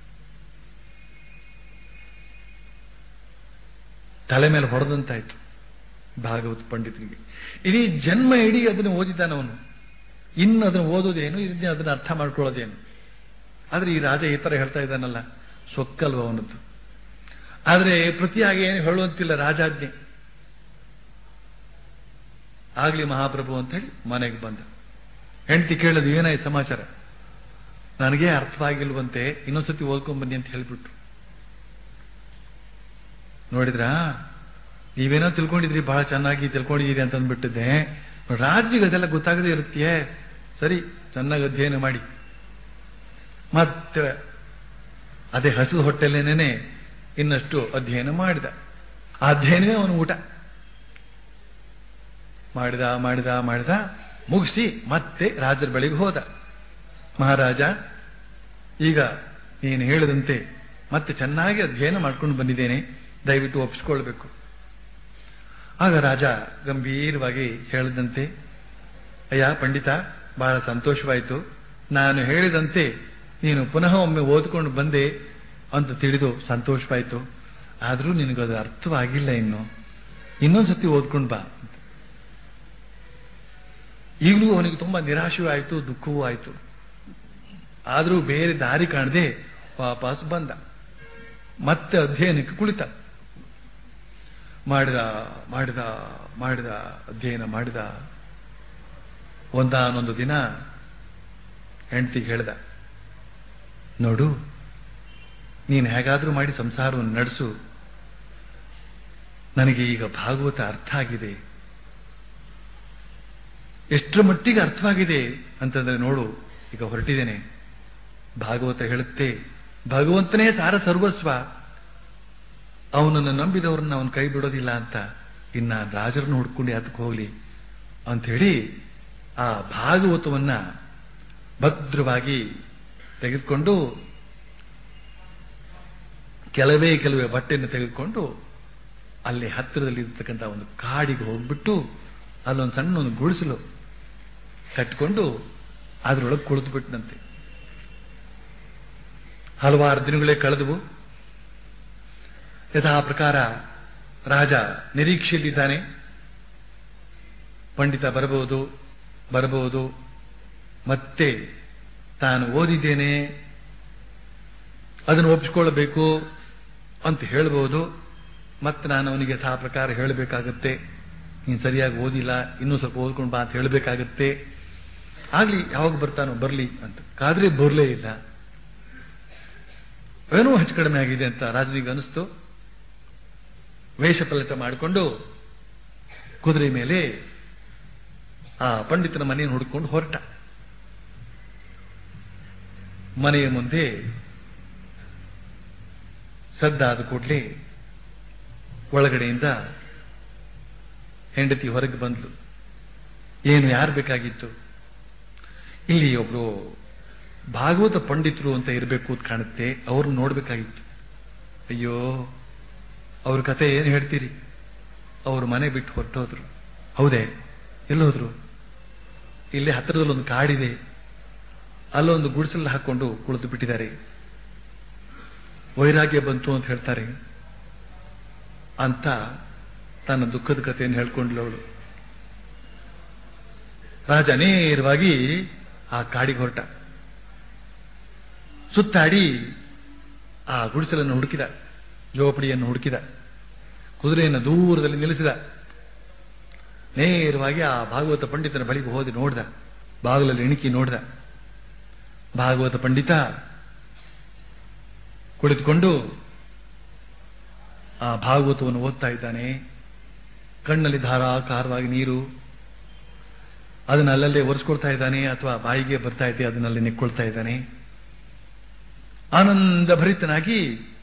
Speaker 2: ತಲೆ ಮೇಲೆ ಹೊಡೆದಂತಾಯ್ತು ಭಾಗವತ ಪಂಡಿತನಿಗೆ ಇಡೀ ಜನ್ಮ ಇಡೀ ಅದನ್ನು ಓದಿದ್ದಾನವನು ಇನ್ನು ಅದನ್ನು ಓದೋದೇನು ಇದನ್ನ ಅದನ್ನ ಅರ್ಥ ಮಾಡ್ಕೊಳ್ಳೋದೇನು ಆದ್ರೆ ಈ ರಾಜ ಈ ತರ ಹೇಳ್ತಾ ಇದ್ದಾನಲ್ಲ ಸೊಕ್ಕಲ್ವ ಅವನದ್ದು ಆದ್ರೆ ಪ್ರತಿಯಾಗಿ ಏನು ಹೇಳುವಂತಿಲ್ಲ ರಾಜಾಜ್ಞೆ ಆಗ್ಲಿ ಮಹಾಪ್ರಭು ಅಂತ ಹೇಳಿ ಮನೆಗೆ ಬಂದ ಹೆಂಡತಿ ಕೇಳೋದು ಏನಾಯ್ತು ಸಮಾಚಾರ ನನಗೆ ಅರ್ಥವಾಗಿಲ್ವಂತೆ ಇನ್ನೊಂದ್ಸತಿ ಓದ್ಕೊಂಡ್ ಬನ್ನಿ ಅಂತ ಹೇಳ್ಬಿಟ್ರು ನೋಡಿದ್ರಾ ನೀವೇನೋ ತಿಳ್ಕೊಂಡಿದ್ರಿ ಬಹಳ ಚೆನ್ನಾಗಿ ತಿಳ್ಕೊಂಡಿದ್ದೀರಿ ಅಂತ ಅಂದ್ಬಿಟ್ಟಿದ್ದೆ ರಾಜ್ರಿಗೆ ಅದೆಲ್ಲ ಗೊತ್ತಾಗದೇ ಇರುತ್ತೆಯೇ ಸರಿ ಚೆನ್ನಾಗಿ ಅಧ್ಯಯನ ಮಾಡಿ ಮತ್ತೆ ಅದೇ ಹಸಿದ ಹೊಟ್ಟೆಲೇನೇನೆ ಇನ್ನಷ್ಟು ಅಧ್ಯಯನ ಮಾಡಿದ ಆ ಅಧ್ಯಯನವೇ ಅವನು ಊಟ ಮಾಡಿದ ಮಾಡಿದ ಮಾಡಿದ ಮುಗಿಸಿ ಮತ್ತೆ ರಾಜರ ಬಳಿಗೆ ಹೋದ ಮಹಾರಾಜ ಈಗ ನೀನು ಹೇಳಿದಂತೆ ಮತ್ತೆ ಚೆನ್ನಾಗಿ ಅಧ್ಯಯನ ಮಾಡ್ಕೊಂಡು ಬಂದಿದ್ದೇನೆ ದಯವಿಟ್ಟು ಒಪ್ಪಿಸ್ಕೊಳ್ಬೇಕು ಆಗ ರಾಜ ಗಂಭೀರವಾಗಿ ಹೇಳಿದಂತೆ ಅಯ್ಯ ಪಂಡಿತ ಬಹಳ ಸಂತೋಷವಾಯಿತು ನಾನು ಹೇಳಿದಂತೆ ನೀನು ಪುನಃ ಒಮ್ಮೆ ಓದ್ಕೊಂಡು ಬಂದೆ ಅಂತ ತಿಳಿದು ಸಂತೋಷವಾಯಿತು ಆದರೂ ನಿನಗದು ಅರ್ಥವಾಗಿಲ್ಲ ಇನ್ನು ಇನ್ನೊಂದ್ಸತಿ ಓದ್ಕೊಂಡು ಬಾ ಈಗಲೂ ಅವನಿಗೆ ತುಂಬಾ ನಿರಾಶೆಯೂ ಆಯಿತು ದುಃಖವೂ ಆಯಿತು ಆದರೂ ಬೇರೆ ದಾರಿ ಕಾಣದೆ ವಾಪಸ್ ಬಂದ ಮತ್ತೆ ಅಧ್ಯಯನಕ್ಕೆ ಕುಳಿತ ಮಾಡಿದ ಮಾಡಿದ ಮಾಡಿದ ಅಧ್ಯಯನ ಮಾಡಿದ ಒಂದಾನೊಂದು ದಿನ ಹೆಂಡತಿಗೆ ಹೇಳ್ದ ನೋಡು ನೀನು ಹೇಗಾದ್ರೂ ಮಾಡಿ ಸಂಸಾರವನ್ನು ನಡೆಸು ನನಗೆ ಈಗ ಭಾಗವತ ಅರ್ಥ ಆಗಿದೆ ಎಷ್ಟರ ಮಟ್ಟಿಗೆ ಅರ್ಥವಾಗಿದೆ ಅಂತಂದ್ರೆ ನೋಡು ಈಗ ಹೊರಟಿದ್ದೇನೆ ಭಾಗವತ ಹೇಳುತ್ತೆ ಭಗವಂತನೇ ಸಾರ ಸರ್ವಸ್ವ ಅವನನ್ನು ನಂಬಿದವ್ರನ್ನ ಅವನ ಕೈ ಬಿಡೋದಿಲ್ಲ ಅಂತ ಇನ್ನ ರಾಜರನ್ನು ಹುಡ್ಕೊಂಡು ಯಾತಕ್ಕೆ ಹೋಗ್ಲಿ ಅಂಥೇಳಿ ಆ ಭಾಗವತವನ್ನ ಭದ್ರವಾಗಿ ತೆಗೆದುಕೊಂಡು ಕೆಲವೇ ಕೆಲವೇ ಬಟ್ಟೆಯನ್ನು ತೆಗೆದುಕೊಂಡು ಅಲ್ಲಿ ಹತ್ತಿರದಲ್ಲಿ ಇರ್ತಕ್ಕಂಥ ಒಂದು ಕಾಡಿಗೆ ಹೋಗ್ಬಿಟ್ಟು ಅಲ್ಲೊಂದು ಸಣ್ಣ ಒಂದು ಗುಡಿಸಲು ಕಟ್ಟಿಕೊಂಡು ಅದರೊಳಗೆ ಕುಳಿತು ಬಿಟ್ಟನಂತೆ ಹಲವಾರು ದಿನಗಳೇ ಕಳೆದವು ಯಥಾ ಪ್ರಕಾರ ರಾಜ ನಿರೀಕ್ಷೆಯಲ್ಲಿದ್ದಾನೆ ಪಂಡಿತ ಬರಬಹುದು ಬರಬಹುದು ಮತ್ತೆ ತಾನು ಓದಿದ್ದೇನೆ ಅದನ್ನು ಒಪ್ಪಿಸಿಕೊಳ್ಳಬೇಕು ಅಂತ ಹೇಳಬಹುದು ಮತ್ತೆ ನಾನು ಅವನಿಗೆ ಯಥಾ ಪ್ರಕಾರ ಹೇಳಬೇಕಾಗತ್ತೆ ನೀನು ಸರಿಯಾಗಿ ಓದಿಲ್ಲ ಇನ್ನೂ ಸ್ವಲ್ಪ ಓದ್ಕೊಂಡು ಬಾ ಅಂತ ಹೇಳಬೇಕಾಗತ್ತೆ ಆಗ್ಲಿ ಯಾವಾಗ ಬರ್ತಾನೋ ಬರ್ಲಿ ಅಂತ ಕಾದ್ರೆ ಬರಲೇ ಇಲ್ಲ ಏನೋ ಹೆಚ್ಚು ಕಡಿಮೆ ಆಗಿದೆ ಅಂತ ರಾಜನಿಗೆ ಅನಿಸ್ತು ವೇಷಪಲ್ಲಟ ಮಾಡಿಕೊಂಡು ಕುದುರೆ ಮೇಲೆ ಆ ಪಂಡಿತನ ಮನೆಯನ್ನು ಹುಡುಕೊಂಡು ಹೊರಟ ಮನೆಯ ಮುಂದೆ ಸದ್ದಾದ ಕೂಡಲೇ ಒಳಗಡೆಯಿಂದ ಹೆಂಡತಿ ಹೊರಗೆ ಬಂದ್ಲು ಏನು ಯಾರು ಬೇಕಾಗಿತ್ತು ಇಲ್ಲಿ ಒಬ್ರು ಭಾಗವತ ಪಂಡಿತರು ಅಂತ ಇರಬೇಕು ಅಂತ ಕಾಣುತ್ತೆ ಅವ್ರನ್ನ ನೋಡ್ಬೇಕಾಗಿತ್ತು ಅಯ್ಯೋ ಅವ್ರ ಕತೆ ಏನು ಹೇಳ್ತೀರಿ ಅವ್ರ ಮನೆ ಬಿಟ್ಟು ಹೊರಟೋದ್ರು ಹೌದೇ ಎಲ್ಲೋದ್ರು ಇಲ್ಲಿ ಹತ್ತಿರದಲ್ಲಿ ಒಂದು ಕಾಡಿದೆ ಅಲ್ಲೊಂದು ಗುಡಿಸಲು ಹಾಕೊಂಡು ಕುಳಿತು ಬಿಟ್ಟಿದ್ದಾರೆ ವೈರಾಗ್ಯ ಬಂತು ಅಂತ ಹೇಳ್ತಾರೆ ಅಂತ ತನ್ನ ದುಃಖದ ಕಥೆಯನ್ನು ಹೇಳ್ಕೊಂಡ್ಲು ಅವಳು ರಾಜ ನೇರವಾಗಿ ಆ ಕಾಡಿಗೆ ಹೊರಟ ಸುತ್ತಾಡಿ ಆ ಗುಡಿಸಲನ್ನು ಹುಡುಕಿದ ಜೋಪಡಿಯನ್ನು ಹುಡುಕಿದ ಕುದುರೆಯನ್ನು ದೂರದಲ್ಲಿ ನಿಲ್ಲಿಸಿದ ನೇರವಾಗಿ ಆ ಭಾಗವತ ಪಂಡಿತನ ಬಳಿಗೆ ಹೋಗಿ ನೋಡ್ದ ಬಾಗಿಲಲ್ಲಿ ಇಣುಕಿ ನೋಡ್ದ ಭಾಗವತ ಪಂಡಿತ ಕುಳಿತುಕೊಂಡು ಆ ಭಾಗವತವನ್ನು ಓದ್ತಾ ಇದ್ದಾನೆ ಕಣ್ಣಲ್ಲಿ ಧಾರಾಕಾರವಾಗಿ ನೀರು ಅದನ್ನ ಅಲ್ಲಲ್ಲೇ ಒರೆಸ್ಕೊಳ್ತಾ ಇದ್ದಾನೆ ಅಥವಾ ಬಾಯಿಗೆ ಬರ್ತಾ ಇದೆ ಅದನ್ನಲ್ಲಿ ನೆಕ್ಕೊಳ್ತಾ ಇದ್ದಾನೆ ಆನಂದ ಭರಿತನಾಗಿ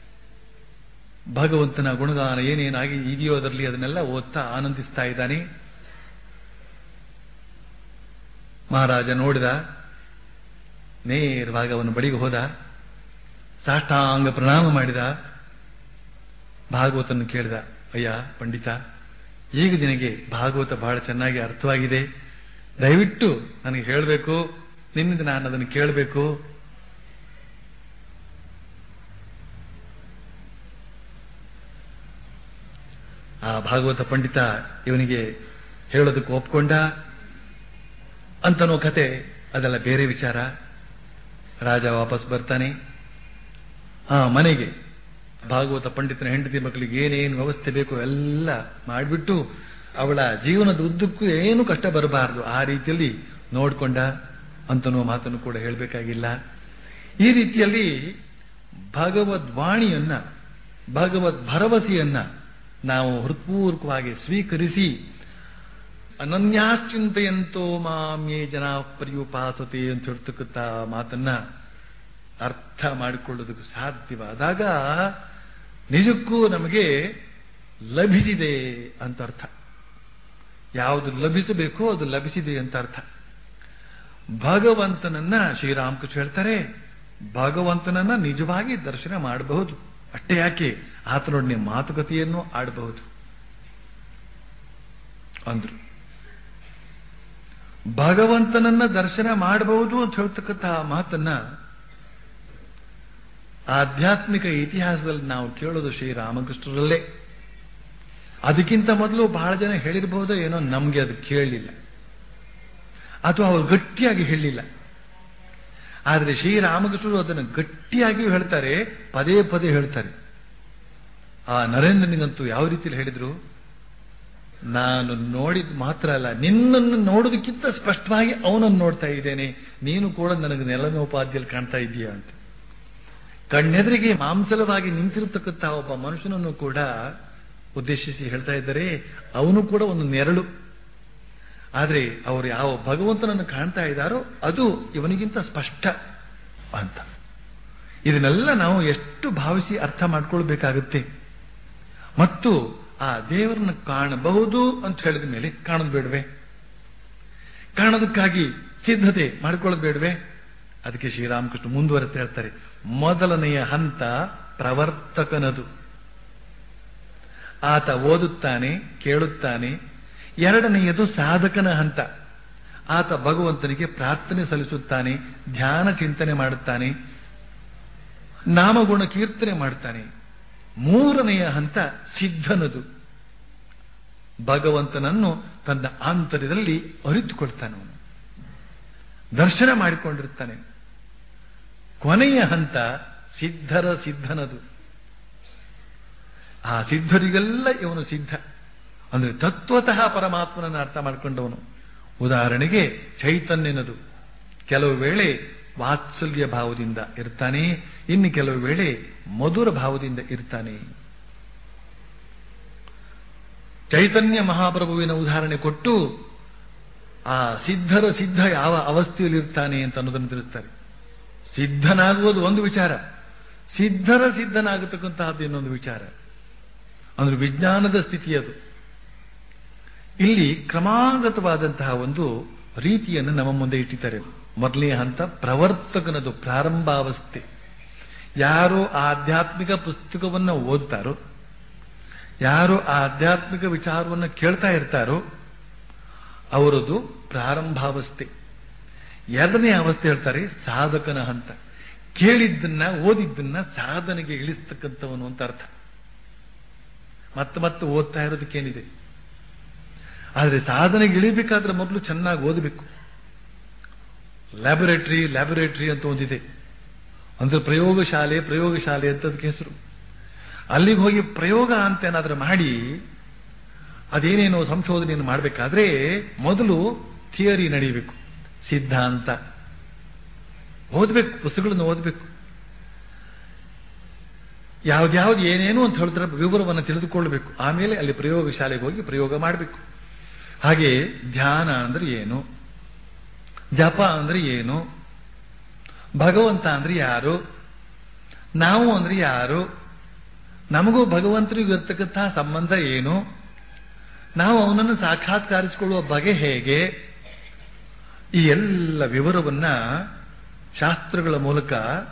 Speaker 2: ಭಗವಂತನ ಗುಣಗಾನ ಏನೇನಾಗಿ ಇದೆಯೋ ಅದರಲ್ಲಿ ಅದನ್ನೆಲ್ಲ ಓದ್ತಾ ಆನಂದಿಸ್ತಾ ಇದ್ದಾನೆ ಮಹಾರಾಜ ನೋಡಿದ ನೇರವಾಗಿ ಅವನ ಬಳಿಗೆ ಹೋದ ಸಾಷ್ಟಾಂಗ ಪ್ರಣಾಮ ಮಾಡಿದ ಭಾಗವತನ್ನು ಕೇಳಿದ ಅಯ್ಯ ಪಂಡಿತ ಈಗ ನಿನಗೆ ಭಾಗವತ ಬಹಳ ಚೆನ್ನಾಗಿ ಅರ್ಥವಾಗಿದೆ ದಯವಿಟ್ಟು ನನಗೆ ಹೇಳಬೇಕು ನಿನ್ನಿಂದ ನಾನು ಅದನ್ನು ಕೇಳಬೇಕು ಆ ಭಾಗವತ ಪಂಡಿತ ಇವನಿಗೆ ಹೇಳೋದಕ್ಕೆ ಒಪ್ಕೊಂಡ ಅಂತನೋ ಕತೆ ಅದೆಲ್ಲ ಬೇರೆ ವಿಚಾರ ರಾಜ ವಾಪಸ್ ಬರ್ತಾನೆ ಆ ಮನೆಗೆ ಭಾಗವತ ಪಂಡಿತನ ಹೆಂಡತಿ ಮಕ್ಕಳಿಗೆ ಏನೇನು ವ್ಯವಸ್ಥೆ ಬೇಕೋ ಎಲ್ಲ ಮಾಡಿಬಿಟ್ಟು ಅವಳ ಜೀವನದ ಉದ್ದಕ್ಕೂ ಏನು ಕಷ್ಟ ಬರಬಾರದು ಆ ರೀತಿಯಲ್ಲಿ ನೋಡ್ಕೊಂಡ ಅಂತನೋ ಮಾತನ್ನು ಕೂಡ ಹೇಳಬೇಕಾಗಿಲ್ಲ ಈ ರೀತಿಯಲ್ಲಿ ಭಗವದ್ವಾಣಿಯನ್ನ ಭಗವದ್ ಭರವಸೆಯನ್ನ ನಾವು ಹೃತ್ಪೂರ್ವಕವಾಗಿ ಸ್ವೀಕರಿಸಿ ಅನನ್ಯಾಶ್ಚಿಂತೆಯಂತೋ ಮಾಮ್ಯೇ ಜನ ಪರ್ಯುಪಾಸತೆ ಅಂತ ಹೇಳ್ತಕ್ಕಂಥ ಮಾತನ್ನ ಅರ್ಥ ಮಾಡಿಕೊಳ್ಳೋದಕ್ಕೆ ಸಾಧ್ಯವಾದಾಗ ನಿಜಕ್ಕೂ ನಮಗೆ ಲಭಿಸಿದೆ ಅಂತ ಅರ್ಥ ಯಾವುದು ಲಭಿಸಬೇಕೋ ಅದು ಲಭಿಸಿದೆ ಅಂತ ಅರ್ಥ ಭಗವಂತನನ್ನ ಶ್ರೀರಾಮಕೃಷ್ಣ ಹೇಳ್ತಾರೆ ಭಗವಂತನನ್ನ ನಿಜವಾಗಿ ದರ್ಶನ ಮಾಡಬಹುದು ಅಷ್ಟೇ ಯಾಕೆ ಆತನೊಡನೆ ಮಾತುಕತೆಯನ್ನು ಆಡಬಹುದು ಅಂದ್ರು ಭಗವಂತನನ್ನ ದರ್ಶನ ಮಾಡಬಹುದು ಅಂತ ಹೇಳ್ತಕ್ಕಂಥ ಮಾತನ್ನ ಆಧ್ಯಾತ್ಮಿಕ ಇತಿಹಾಸದಲ್ಲಿ ನಾವು ಕೇಳೋದು ಶ್ರೀರಾಮಕೃಷ್ಣರಲ್ಲೇ ಅದಕ್ಕಿಂತ ಮೊದಲು ಬಹಳ ಜನ ಹೇಳಿರಬಹುದೋ ಏನೋ ನಮ್ಗೆ ಅದು ಕೇಳಲಿಲ್ಲ ಅಥವಾ ಅವರು ಗಟ್ಟಿಯಾಗಿ ಹೇಳಲಿಲ್ಲ ಆದರೆ ಶ್ರೀರಾಮಕೃಷ್ಣರು ಅದನ್ನು ಗಟ್ಟಿಯಾಗಿಯೂ ಹೇಳ್ತಾರೆ ಪದೇ ಪದೇ ಹೇಳ್ತಾರೆ ಆ ನರೇಂದ್ರನಿಗಂತೂ ಯಾವ ರೀತಿಯಲ್ಲಿ ಹೇಳಿದ್ರು ನಾನು ನೋಡಿದ್ ಮಾತ್ರ ಅಲ್ಲ ನಿನ್ನನ್ನು ನೋಡೋದಕ್ಕಿಂತ ಸ್ಪಷ್ಟವಾಗಿ ಅವನನ್ನು ನೋಡ್ತಾ ಇದ್ದೇನೆ ನೀನು ಕೂಡ ನನಗೆ ನೆಲನೋಪಾದಿಯಲ್ಲಿ ಕಾಣ್ತಾ ಇದೀಯಾ ಅಂತ ಕಣ್ಣೆದುರಿಗೆ ಮಾಂಸಲವಾಗಿ ನಿಂತಿರತಕ್ಕಂಥ ಒಬ್ಬ ಮನುಷ್ಯನನ್ನು ಕೂಡ ಉದ್ದೇಶಿಸಿ ಹೇಳ್ತಾ ಇದ್ದಾರೆ ಅವನು ಕೂಡ ಒಂದು ನೆರಳು ಆದರೆ ಅವರು ಯಾವ ಭಗವಂತನನ್ನು ಕಾಣ್ತಾ ಇದ್ದಾರೋ ಅದು ಇವನಿಗಿಂತ ಸ್ಪಷ್ಟ ಅಂತ ಇದನ್ನೆಲ್ಲ ನಾವು ಎಷ್ಟು ಭಾವಿಸಿ ಅರ್ಥ ಮಾಡ್ಕೊಳ್ಬೇಕಾಗುತ್ತೆ ಮತ್ತು ಆ ದೇವರನ್ನು ಕಾಣಬಹುದು ಅಂತ ಹೇಳಿದ ಮೇಲೆ ಕಾಣೋದು ಬೇಡವೆ ಕಾಣೋದಕ್ಕಾಗಿ ಸಿದ್ಧತೆ ಮಾಡ್ಕೊಳ್ಳೋದು ಬೇಡವೆ ಅದಕ್ಕೆ ಶ್ರೀರಾಮಕೃಷ್ಣ ಮುಂದುವರೆತ ಹೇಳ್ತಾರೆ ಮೊದಲನೆಯ ಹಂತ ಪ್ರವರ್ತಕನದು ಆತ ಓದುತ್ತಾನೆ ಕೇಳುತ್ತಾನೆ ಎರಡನೆಯದು ಸಾಧಕನ ಹಂತ ಆತ ಭಗವಂತನಿಗೆ ಪ್ರಾರ್ಥನೆ ಸಲ್ಲಿಸುತ್ತಾನೆ ಧ್ಯಾನ ಚಿಂತನೆ ಮಾಡುತ್ತಾನೆ ನಾಮಗುಣ ಕೀರ್ತನೆ ಮಾಡ್ತಾನೆ ಮೂರನೆಯ ಹಂತ ಸಿದ್ಧನದು ಭಗವಂತನನ್ನು ತನ್ನ ಆಂತರ್ಯದಲ್ಲಿ ಅರಿತುಕೊಳ್ತಾನೆ ಅವನು ದರ್ಶನ ಮಾಡಿಕೊಂಡಿರ್ತಾನೆ ಕೊನೆಯ ಹಂತ ಸಿದ್ಧರ ಸಿದ್ಧನದು ಆ ಸಿದ್ಧರಿಗೆಲ್ಲ ಇವನು ಸಿದ್ಧ ಅಂದ್ರೆ ತತ್ವತಃ ಪರಮಾತ್ಮನನ್ನು ಅರ್ಥ ಮಾಡಿಕೊಂಡವನು ಉದಾಹರಣೆಗೆ ಚೈತನ್ಯನದು ಕೆಲವು ವೇಳೆ ವಾತ್ಸಲ್ಯ ಭಾವದಿಂದ ಇರ್ತಾನೆ ಇನ್ನು ಕೆಲವು ವೇಳೆ ಮಧುರ ಭಾವದಿಂದ ಇರ್ತಾನೆ ಚೈತನ್ಯ ಮಹಾಪ್ರಭುವಿನ ಉದಾಹರಣೆ ಕೊಟ್ಟು ಆ ಸಿದ್ಧರ ಸಿದ್ಧ ಯಾವ ಅವಸ್ಥೆಯಲ್ಲಿ ಇರ್ತಾನೆ ಅಂತ ಅನ್ನೋದನ್ನು ತಿಳಿಸ್ತಾರೆ ಸಿದ್ಧನಾಗುವುದು ಒಂದು ವಿಚಾರ ಸಿದ್ಧರ ಸಿದ್ಧನಾಗತಕ್ಕಂತಹದ್ದು ಇನ್ನೊಂದು ವಿಚಾರ ಅಂದ್ರೆ ವಿಜ್ಞಾನದ ಸ್ಥಿತಿ ಅದು ಇಲ್ಲಿ ಕ್ರಮಾಗತವಾದಂತಹ ಒಂದು ರೀತಿಯನ್ನು ನಮ್ಮ ಮುಂದೆ ಇಟ್ಟಿದ್ದಾರೆ ಮೊದಲನೇ ಹಂತ ಪ್ರವರ್ತಕನದು ಪ್ರಾರಂಭಾವಸ್ಥೆ ಯಾರು ಆಧ್ಯಾತ್ಮಿಕ ಪುಸ್ತಕವನ್ನು ಓದ್ತಾರೋ ಯಾರು ಆಧ್ಯಾತ್ಮಿಕ ವಿಚಾರವನ್ನು ಕೇಳ್ತಾ ಇರ್ತಾರೋ ಅವರದು ಪ್ರಾರಂಭಾವಸ್ಥೆ ಎರಡನೇ ಅವಸ್ಥೆ ಹೇಳ್ತಾರೆ ಸಾಧಕನ ಹಂತ ಕೇಳಿದ್ದನ್ನ ಓದಿದ್ದನ್ನ ಸಾಧನೆಗೆ ಇಳಿಸ್ತಕ್ಕಂಥವನು ಅಂತ ಅರ್ಥ ಮತ್ತೆ ಮತ್ತೆ ಓದ್ತಾ ಇರೋದಕ್ಕೇನಿದೆ ಆದರೆ ಸಾಧನೆಗೆ ಇಳಿಬೇಕಾದ್ರೆ ಮೊದಲು ಚೆನ್ನಾಗಿ ಓದಬೇಕು ಲ್ಯಾಬೊರೇಟರಿ ಲ್ಯಾಬೊರೇಟರಿ ಅಂತ ಒಂದಿದೆ ಅಂದ್ರೆ ಪ್ರಯೋಗಶಾಲೆ ಪ್ರಯೋಗಶಾಲೆ ಅಂತ ಅದಕ್ಕೆ ಹೆಸರು ಅಲ್ಲಿಗೆ ಹೋಗಿ ಪ್ರಯೋಗ ಅಂತ ಏನಾದ್ರೂ ಮಾಡಿ ಅದೇನೇನೋ ಸಂಶೋಧನೆಯನ್ನು ಮಾಡಬೇಕಾದ್ರೆ ಮೊದಲು ಥಿಯರಿ ನಡೀಬೇಕು ಸಿದ್ಧಾಂತ ಓದಬೇಕು ಪುಸ್ತಕಗಳನ್ನು ಓದಬೇಕು ಯಾವ್ದ್ಯಾವ್ದು ಏನೇನು ಅಂತ ಹೇಳಿದ್ರೆ ವಿವರವನ್ನು ತಿಳಿದುಕೊಳ್ಬೇಕು ಆಮೇಲೆ ಅಲ್ಲಿ ಪ್ರಯೋಗ ಶಾಲೆಗೆ ಹೋಗಿ ಪ್ರಯೋಗ ಮಾಡಬೇಕು ಹಾಗೆ ಧ್ಯಾನ ಅಂದ್ರೆ ಏನು ಜಪ ಅಂದ್ರೆ ಏನು ಭಗವಂತ ಅಂದ್ರೆ ಯಾರು ನಾವು ಅಂದ್ರೆ ಯಾರು ನಮಗೂ ಭಗವಂತರಿಗೂ ಇರ್ತಕ್ಕಂತಹ ಸಂಬಂಧ ಏನು ನಾವು ಅವನನ್ನು ಸಾಕ್ಷಾತ್ಕರಿಸಿಕೊಳ್ಳುವ ಬಗೆ ಹೇಗೆ ಈ ಎಲ್ಲ ವಿವರವನ್ನ ಶಾಸ್ತ್ರಗಳ ಮೂಲಕ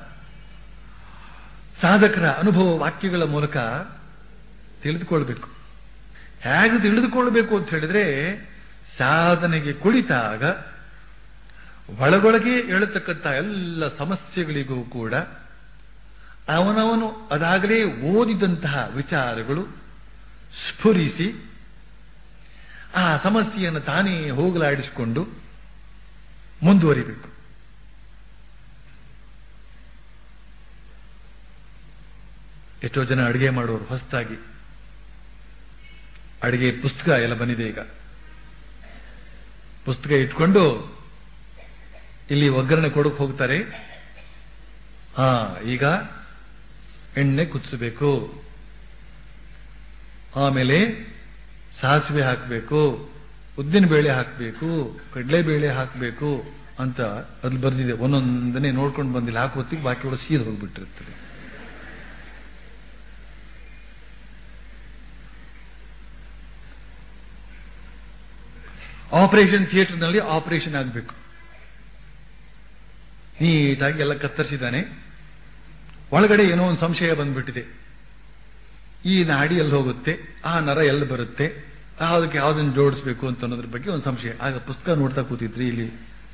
Speaker 2: ಸಾಧಕರ ಅನುಭವ ವಾಕ್ಯಗಳ ಮೂಲಕ ತಿಳಿದುಕೊಳ್ಬೇಕು ಹೇಗೆ ತಿಳಿದುಕೊಳ್ಬೇಕು ಅಂತ ಹೇಳಿದ್ರೆ ಸಾಧನೆಗೆ ಕುಳಿತಾಗ ಒಳಗೊಳಗೆ ಹೇಳತಕ್ಕಂಥ ಎಲ್ಲ ಸಮಸ್ಯೆಗಳಿಗೂ ಕೂಡ ಅವನವನು ಅದಾಗಲೇ ಓದಿದಂತಹ ವಿಚಾರಗಳು ಸ್ಫುರಿಸಿ ಆ ಸಮಸ್ಯೆಯನ್ನು ತಾನೇ ಹೋಗಲಾಡಿಸಿಕೊಂಡು ಮುಂದುವರಿಬೇಕು ಎಷ್ಟೋ ಜನ ಅಡಿಗೆ ಮಾಡೋರು ಹೊಸದಾಗಿ ಅಡಿಗೆ ಪುಸ್ತಕ ಎಲ್ಲ ಬಂದಿದೆ ಈಗ ಪುಸ್ತಕ ಇಟ್ಕೊಂಡು ಇಲ್ಲಿ ಒಗ್ಗರಣೆ ಕೊಡಕ್ ಹೋಗ್ತಾರೆ ಹಾ ಈಗ ಎಣ್ಣೆ ಕುದಿಸಬೇಕು ಆಮೇಲೆ ಸಾಸಿವೆ ಹಾಕಬೇಕು ಉದ್ದಿನ ಬೇಳೆ ಹಾಕಬೇಕು ಕಡಲೆ ಬೇಳೆ ಹಾಕಬೇಕು ಅಂತ ಅಲ್ಲಿ ಬರ್ದಿದೆ ಒಂದೊಂದನೇ ನೋಡ್ಕೊಂಡು ಬಂದಿಲ್ಲ ಹಾಕೋ ಹೊತ್ತಿಗೆ ಬಾಕಿ ಒಳಗೆ ಸೀದ್ ಹೋಗ್ಬಿಟ್ಟಿರ್ತದೆ ಆಪರೇಷನ್ ಥಿಯೇಟರ್ನಲ್ಲಿ ಆಪರೇಷನ್ ಆಗಬೇಕು ನೀಟಾಗಿ ಎಲ್ಲ ಕತ್ತರಿಸಿದ್ದಾನೆ ಒಳಗಡೆ ಏನೋ ಒಂದು ಸಂಶಯ ಬಂದ್ಬಿಟ್ಟಿದೆ ಈ ನಾಡಿ ಎಲ್ಲಿ ಹೋಗುತ್ತೆ ಆ ನರ ಎಲ್ಲಿ ಬರುತ್ತೆ ಅದಕ್ಕೆ ಯಾವ್ದನ್ನು ಜೋಡಿಸ್ಬೇಕು ಅಂತ ಅನ್ನೋದ್ರ ಬಗ್ಗೆ ಒಂದು ಸಂಶಯ ಆಗ ಪುಸ್ತಕ ನೋಡ್ತಾ ಕೂತಿದ್ರಿ ಇಲ್ಲಿ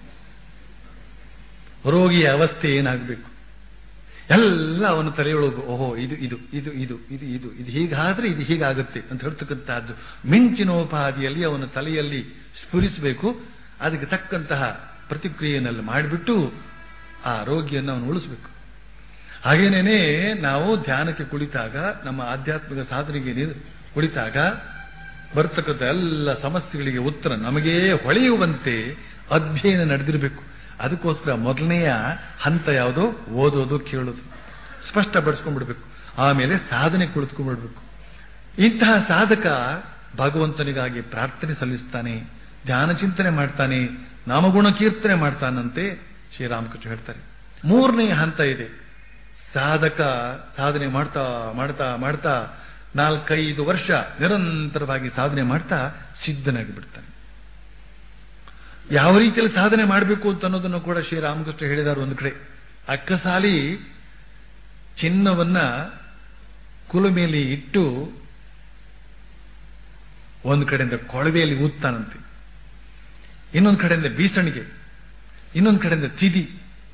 Speaker 2: ರೋಗಿಯ ಅವಸ್ಥೆ ಏನಾಗಬೇಕು ಎಲ್ಲ ಅವನ ತಲೆಯೊಳಗು ಓಹೋ ಇದು ಇದು ಇದು ಇದು ಇದು ಇದು ಇದು ಹೀಗಾದ್ರೆ ಇದು ಹೀಗಾಗುತ್ತೆ ಅಂತ ಹೇಳ್ತಕ್ಕಂತಹದ್ದು ಮಿಂಚಿನೋಪಾದಿಯಲ್ಲಿ ಅವನ ತಲೆಯಲ್ಲಿ ಸ್ಫುರಿಸಬೇಕು ಅದಕ್ಕೆ ತಕ್ಕಂತಹ ಪ್ರತಿಕ್ರಿಯೆಯನ್ನೆಲ್ಲ ಮಾಡಿಬಿಟ್ಟು ಆ ರೋಗಿಯನ್ನು ಅವನು ಉಳಿಸ್ಬೇಕು ಹಾಗೇನೇನೆ ನಾವು ಧ್ಯಾನಕ್ಕೆ ಕುಳಿತಾಗ ನಮ್ಮ ಆಧ್ಯಾತ್ಮಿಕ ಸಾಧನೆಗೆ ನಿಲ್- ಕುಳಿತಾಗ ಬರ್ತಕ್ಕಂಥ ಎಲ್ಲ ಸಮಸ್ಯೆಗಳಿಗೆ ಉತ್ತರ ನಮಗೇ ಹೊಳೆಯುವಂತೆ ಅಧ್ಯಯನ ನಡೆದಿರಬೇಕು ಅದಕ್ಕೋಸ್ಕರ ಮೊದಲನೆಯ ಹಂತ ಯಾವುದು ಓದೋದು ಕೇಳೋದು ಸ್ಪಷ್ಟಪಡಿಸ್ಕೊಂಡ್ಬಿಡ್ಬೇಕು ಆಮೇಲೆ ಸಾಧನೆ ಕುಳಿತುಕೊಂಡ್ಬಿಡ್ಬೇಕು ಇಂತಹ ಸಾಧಕ ಭಗವಂತನಿಗಾಗಿ ಪ್ರಾರ್ಥನೆ ಸಲ್ಲಿಸ್ತಾನೆ ಧ್ಯಾನ ಚಿಂತನೆ ಮಾಡ್ತಾನೆ ನಾಮಗುಣ ಕೀರ್ತನೆ ಮಾಡ್ತಾನಂತೆ ಶ್ರೀರಾಮಕೃಷ್ಣ ಹೇಳ್ತಾರೆ ಮೂರನೇ ಹಂತ ಇದೆ ಸಾಧಕ ಸಾಧನೆ ಮಾಡ್ತಾ ಮಾಡ್ತಾ ಮಾಡ್ತಾ ನಾಲ್ಕೈದು ವರ್ಷ ನಿರಂತರವಾಗಿ ಸಾಧನೆ ಮಾಡ್ತಾ ಸಿದ್ಧನಾಗಿ ಬಿಡ್ತಾನೆ ಯಾವ ರೀತಿಯಲ್ಲಿ ಸಾಧನೆ ಮಾಡಬೇಕು ಅಂತ ಅನ್ನೋದನ್ನು ಕೂಡ ಶ್ರೀರಾಮಕೃಷ್ಣ ಹೇಳಿದ್ದಾರೆ ಒಂದು ಕಡೆ ಅಕ್ಕಸಾಲಿ ಚಿನ್ನವನ್ನ ಕುಲುಮೆಯಲ್ಲಿ ಇಟ್ಟು ಒಂದು ಕಡೆಯಿಂದ ಕೊಳವೆಯಲ್ಲಿ ಊದ್ತಾನಂತೆ ಇನ್ನೊಂದು ಕಡೆಯಿಂದ ಬೀಸಣಿಗೆ ಇನ್ನೊಂದು ಕಡೆಯಿಂದ ತಿದಿ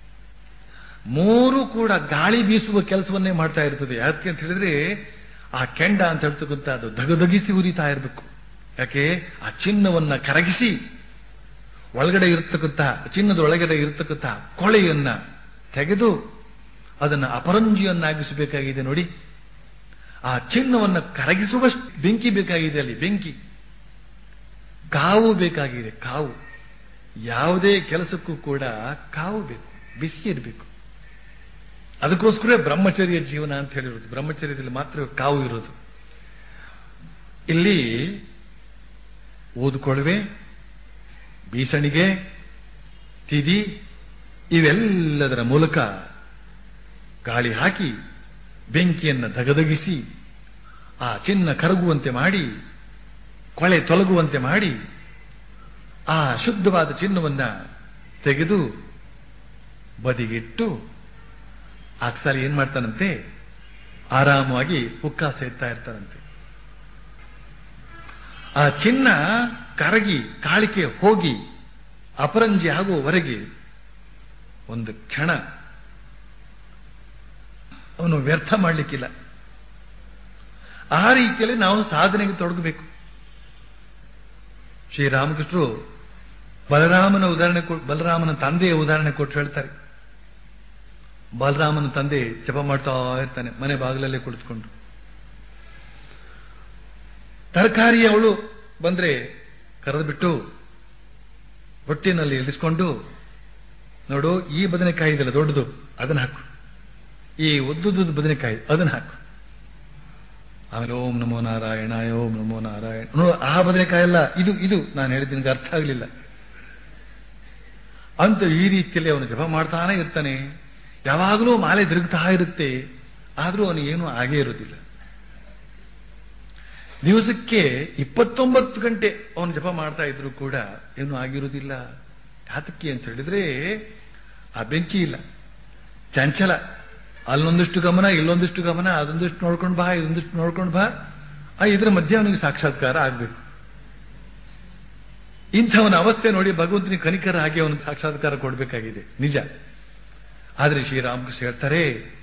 Speaker 2: ಮೂರು ಕೂಡ ಗಾಳಿ ಬೀಸುವ ಕೆಲಸವನ್ನೇ ಮಾಡ್ತಾ ಇರ್ತದೆ ಯಾಕೆ ಅಂತ ಹೇಳಿದ್ರೆ ಆ ಕೆಂಡ ಅಂತ ಹೇಳ್ತಕ್ಕಂಥ ಅದು ದಗದಗಿಸಿ ಉರಿತಾ ಇರಬೇಕು ಯಾಕೆ ಆ ಚಿನ್ನವನ್ನ ಕರಗಿಸಿ ಒಳಗಡೆ ಇರತಕ್ಕಂಥ ಚಿನ್ನದ ಒಳಗಡೆ ಇರತಕ್ಕಂಥ ಕೊಳೆಯನ್ನ ತೆಗೆದು ಅದನ್ನ ಅಪರಂಜಿಯನ್ನಾಗಿಸಬೇಕಾಗಿದೆ ನೋಡಿ ಆ ಚಿನ್ನವನ್ನು ಕರಗಿಸುವಷ್ಟು ಬೆಂಕಿ ಬೇಕಾಗಿದೆ ಅಲ್ಲಿ ಬೆಂಕಿ ಕಾವು ಬೇಕಾಗಿದೆ ಕಾವು ಯಾವುದೇ ಕೆಲಸಕ್ಕೂ ಕೂಡ ಕಾವು ಬೇಕು ಬಿಸಿ ಇರಬೇಕು ಅದಕ್ಕೋಸ್ಕರ ಬ್ರಹ್ಮಚರ್ಯ ಜೀವನ ಅಂತ ಹೇಳಿರೋದು ಬ್ರಹ್ಮಚರ್ಯದಲ್ಲಿ ಮಾತ್ರ ಕಾವು ಇರೋದು ಇಲ್ಲಿ ಓದುಕೊಳ್ವೆ ಬೀಸಣಿಗೆ ತಿದಿ ಇವೆಲ್ಲದರ ಮೂಲಕ ಗಾಳಿ ಹಾಕಿ ಬೆಂಕಿಯನ್ನು ದಗದಗಿಸಿ ಆ ಚಿನ್ನ ಕರಗುವಂತೆ ಮಾಡಿ ಕೊಳೆ ತೊಲಗುವಂತೆ ಮಾಡಿ ಆ ಶುದ್ಧವಾದ ಚಿನ್ನವನ್ನ ತೆಗೆದು ಬದಿಗಿಟ್ಟು ಅಕ್ಸಲಿ ಏನ್ ಮಾಡ್ತಾನಂತೆ ಆರಾಮವಾಗಿ ಉಕ್ಕಾಸ ಎತ್ತಾ ಇರ್ತಾನಂತೆ ಆ ಚಿನ್ನ ಕರಗಿ ಕಾಳಿಕೆ ಹೋಗಿ ಅಪರಂಜಿ ಆಗುವವರೆಗೆ ಒಂದು ಕ್ಷಣ ಅವನು ವ್ಯರ್ಥ ಮಾಡಲಿಕ್ಕಿಲ್ಲ ಆ ರೀತಿಯಲ್ಲಿ ನಾವು ಸಾಧನೆಗೆ ತೊಡಗಬೇಕು ಶ್ರೀರಾಮಕೃಷ್ಣರು ಬಲರಾಮನ ಉದಾಹರಣೆ ಕೊಟ್- ಬಲರಾಮನ ತಂದೆಯ ಉದಾಹರಣೆ ಕೊಟ್ಟು ಹೇಳ್ತಾರೆ ಬಲರಾಮನ ತಂದೆ ಜಪ ಮಾಡ್ತಾ ಇರ್ತಾನೆ ಮನೆ ಬಾಗಿಲಲ್ಲೇ ಕುಳಿತುಕೊಂಡು ತರಕಾರಿ ಅವಳು ಬಂದ್ರೆ ಕರೆದ್ಬಿಟ್ಟು ಹೊಟ್ಟಿನಲ್ಲಿ ಇಳಿಸ್ಕೊಂಡು ನೋಡು ಈ ಬದನೆಕಾಯಿ ಇದೆಯಲ್ಲ ದೊಡ್ಡದು ಅದನ್ನ ಹಾಕು ಈ ಉದ್ದುದ್ದು ಬದನೆಕಾಯಿ ಅದನ್ನ ಹಾಕು ಆಮೇಲೆ ಓಂ ನಮೋ ನಾರಾಯಣ ಓಂ ನಮೋ ನಾರಾಯಣ ನೋಡು ಆ ಬದನೆಕಾಯಿ ಅಲ್ಲ ಇದು ಇದು ನಾನು ಹೇಳಿದ ನಿನಗೆ ಅರ್ಥ ಆಗಲಿಲ್ಲ ಅಂತ ಈ ರೀತಿಯಲ್ಲಿ ಅವನು ಜಪ ಮಾಡ್ತಾನೆ ಇರ್ತಾನೆ ಯಾವಾಗಲೂ ಮಾಲೆ ತಿರುಗ್ತಾ ಇರುತ್ತೆ ಆದರೂ ಅವನಿಗೇನು ಆಗೇ ಇರೋದಿಲ್ಲ ದಿವಸಕ್ಕೆ ಇಪ್ಪತ್ತೊಂಬತ್ತು ಗಂಟೆ ಅವನು ಜಪ ಮಾಡ್ತಾ ಇದ್ರು ಕೂಡ ಏನು ಆಗಿರುವುದಿಲ್ಲ ಯಾತಕ್ಕೆ ಅಂತ ಹೇಳಿದ್ರೆ ಆ ಬೆಂಕಿ ಇಲ್ಲ ಚಂಚಲ ಅಲ್ಲೊಂದಿಷ್ಟು ಗಮನ ಇಲ್ಲೊಂದಿಷ್ಟು ಗಮನ ಅದೊಂದಿಷ್ಟು ನೋಡ್ಕೊಂಡು ಬಾ ಇದೊಂದಿಷ್ಟು ನೋಡ್ಕೊಂಡು ಬಾ ಆ ಇದ್ರ ಮಧ್ಯೆ ಅವನಿಗೆ ಸಾಕ್ಷಾತ್ಕಾರ ಆಗ್ಬೇಕು ಇಂಥವನ ಅವಸ್ಥೆ ನೋಡಿ ಭಗವಂತನಿಗೆ ಕನಿಕರ ಹಾಗೆ ಅವನಿಗೆ ಸಾಕ್ಷಾತ್ಕಾರ ಕೊಡಬೇಕಾಗಿದೆ ನಿಜ ಆದ್ರೆ ಶ್ರೀರಾಮಕೃಷ್ಣ ಹೇಳ್ತಾರೆ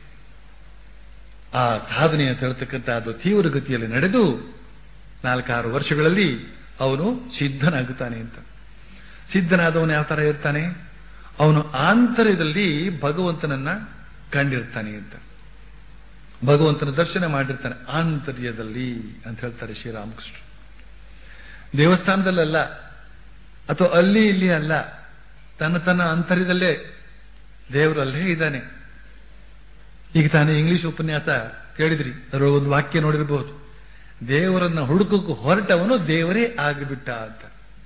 Speaker 2: ಆ ಸಾಧನೆ ಅಂತ ಹೇಳ್ತಕ್ಕಂಥ ಅದು ತೀವ್ರ ಗತಿಯಲ್ಲಿ ನಡೆದು ನಾಲ್ಕಾರು ವರ್ಷಗಳಲ್ಲಿ ಅವನು ಸಿದ್ಧನಾಗುತ್ತಾನೆ ಅಂತ ಸಿದ್ಧನಾದವನು ಯಾವ ತರ ಇರ್ತಾನೆ ಅವನು ಆಂತರ್ಯದಲ್ಲಿ ಭಗವಂತನನ್ನ ಕಂಡಿರ್ತಾನೆ ಅಂತ ಭಗವಂತನ ದರ್ಶನ ಮಾಡಿರ್ತಾನೆ ಆಂತರ್ಯದಲ್ಲಿ ಅಂತ ಹೇಳ್ತಾರೆ ಶ್ರೀರಾಮಕೃಷ್ಣ ದೇವಸ್ಥಾನದಲ್ಲಲ್ಲ ಅಥವಾ ಅಲ್ಲಿ ಇಲ್ಲಿ ಅಲ್ಲ ತನ್ನ ತನ್ನ ಅಂತರ್ಯದಲ್ಲೇ ದೇವರಲ್ಲೇ ಇದ್ದಾನೆ ಈಗ ತಾನೇ ಇಂಗ್ಲಿಷ್ ಉಪನ್ಯಾಸ ಕೇಳಿದ್ರಿ ಅದರೊಳಗೆ ಒಂದು ವಾಕ್ಯ ನೋಡಿರಬಹುದು ದೇವರನ್ನ ಹುಡುಕಕ್ಕೆ ಹೊರಟವನು ದೇವರೇ ಆಗಿಬಿಟ್ಟ ಅಂತ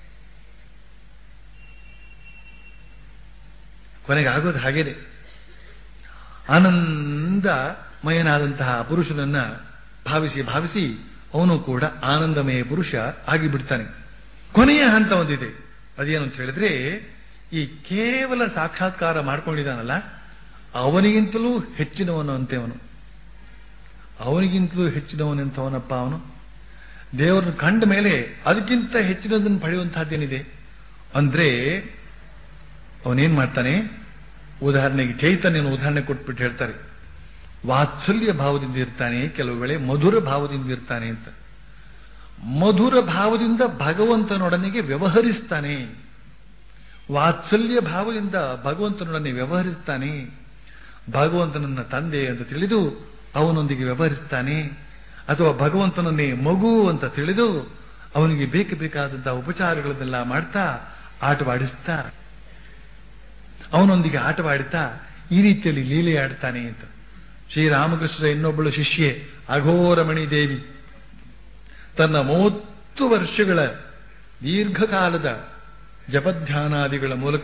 Speaker 2: ಕೊನೆಗೆ ಆಗೋದು ಹಾಗೇನೆ ಆನಂದಮಯನಾದಂತಹ ಪುರುಷನನ್ನ ಭಾವಿಸಿ ಭಾವಿಸಿ ಅವನು ಕೂಡ ಆನಂದಮಯ ಪುರುಷ ಆಗಿಬಿಡ್ತಾನೆ ಕೊನೆಯ ಹಂತ ಒಂದಿದೆ ಅದೇನು ಅಂತ ಹೇಳಿದ್ರೆ ಈ ಕೇವಲ ಸಾಕ್ಷಾತ್ಕಾರ ಮಾಡ್ಕೊಂಡಿದ್ದಾನಲ್ಲ ಅವನಿಗಿಂತಲೂ ಹೆಚ್ಚಿನವನು ಅಂತೇವನು ಅವನಿಗಿಂತಲೂ ಹೆಚ್ಚಿನವನೆಂತವನಪ್ಪ ಅವನು ದೇವರನ್ನು ಕಂಡ ಮೇಲೆ ಅದಕ್ಕಿಂತ ಹೆಚ್ಚಿನದನ್ನು ಪಡೆಯುವಂತಹದ್ದೇನಿದೆ ಅಂದ್ರೆ ಅವನೇನ್ ಮಾಡ್ತಾನೆ ಉದಾಹರಣೆಗೆ ಚೈತನ್ಯನ ಉದಾಹರಣೆ ಕೊಟ್ಬಿಟ್ಟು ಹೇಳ್ತಾರೆ ವಾತ್ಸಲ್ಯ ಭಾವದಿಂದ ಇರ್ತಾನೆ ಕೆಲವು ವೇಳೆ ಮಧುರ ಭಾವದಿಂದ ಇರ್ತಾನೆ ಅಂತ ಮಧುರ ಭಾವದಿಂದ ಭಗವಂತನೊಡನೆಗೆ ವ್ಯವಹರಿಸ್ತಾನೆ ವಾತ್ಸಲ್ಯ ಭಾವದಿಂದ ಭಗವಂತನೊಡನೆ ವ್ಯವಹರಿಸ್ತಾನೆ ಭಗವಂತನನ್ನ ತಂದೆ ಅಂತ ತಿಳಿದು ಅವನೊಂದಿಗೆ ವ್ಯವಹರಿಸ್ತಾನೆ ಅಥವಾ ಭಗವಂತನನ್ನೇ ಮಗು ಅಂತ ತಿಳಿದು ಅವನಿಗೆ ಬೇಕು ಬೇಕಾದಂತಹ ಉಪಚಾರಗಳನ್ನೆಲ್ಲ ಮಾಡ್ತಾ ಆಟವಾಡಿಸ್ತಾ ಅವನೊಂದಿಗೆ ಆಟವಾಡುತ್ತಾ ಈ ರೀತಿಯಲ್ಲಿ ಲೀಲೆ ಆಡ್ತಾನೆ ಅಂತ ಶ್ರೀರಾಮಕೃಷ್ಣರ ಇನ್ನೊಬ್ಬಳು ಶಿಷ್ಯೆ ಅಘೋರಮಣಿ ದೇವಿ ತನ್ನ ಮೂವತ್ತು ವರ್ಷಗಳ ದೀರ್ಘಕಾಲದ ಜಪಧ್ಯಾನಾದಿಗಳ ಮೂಲಕ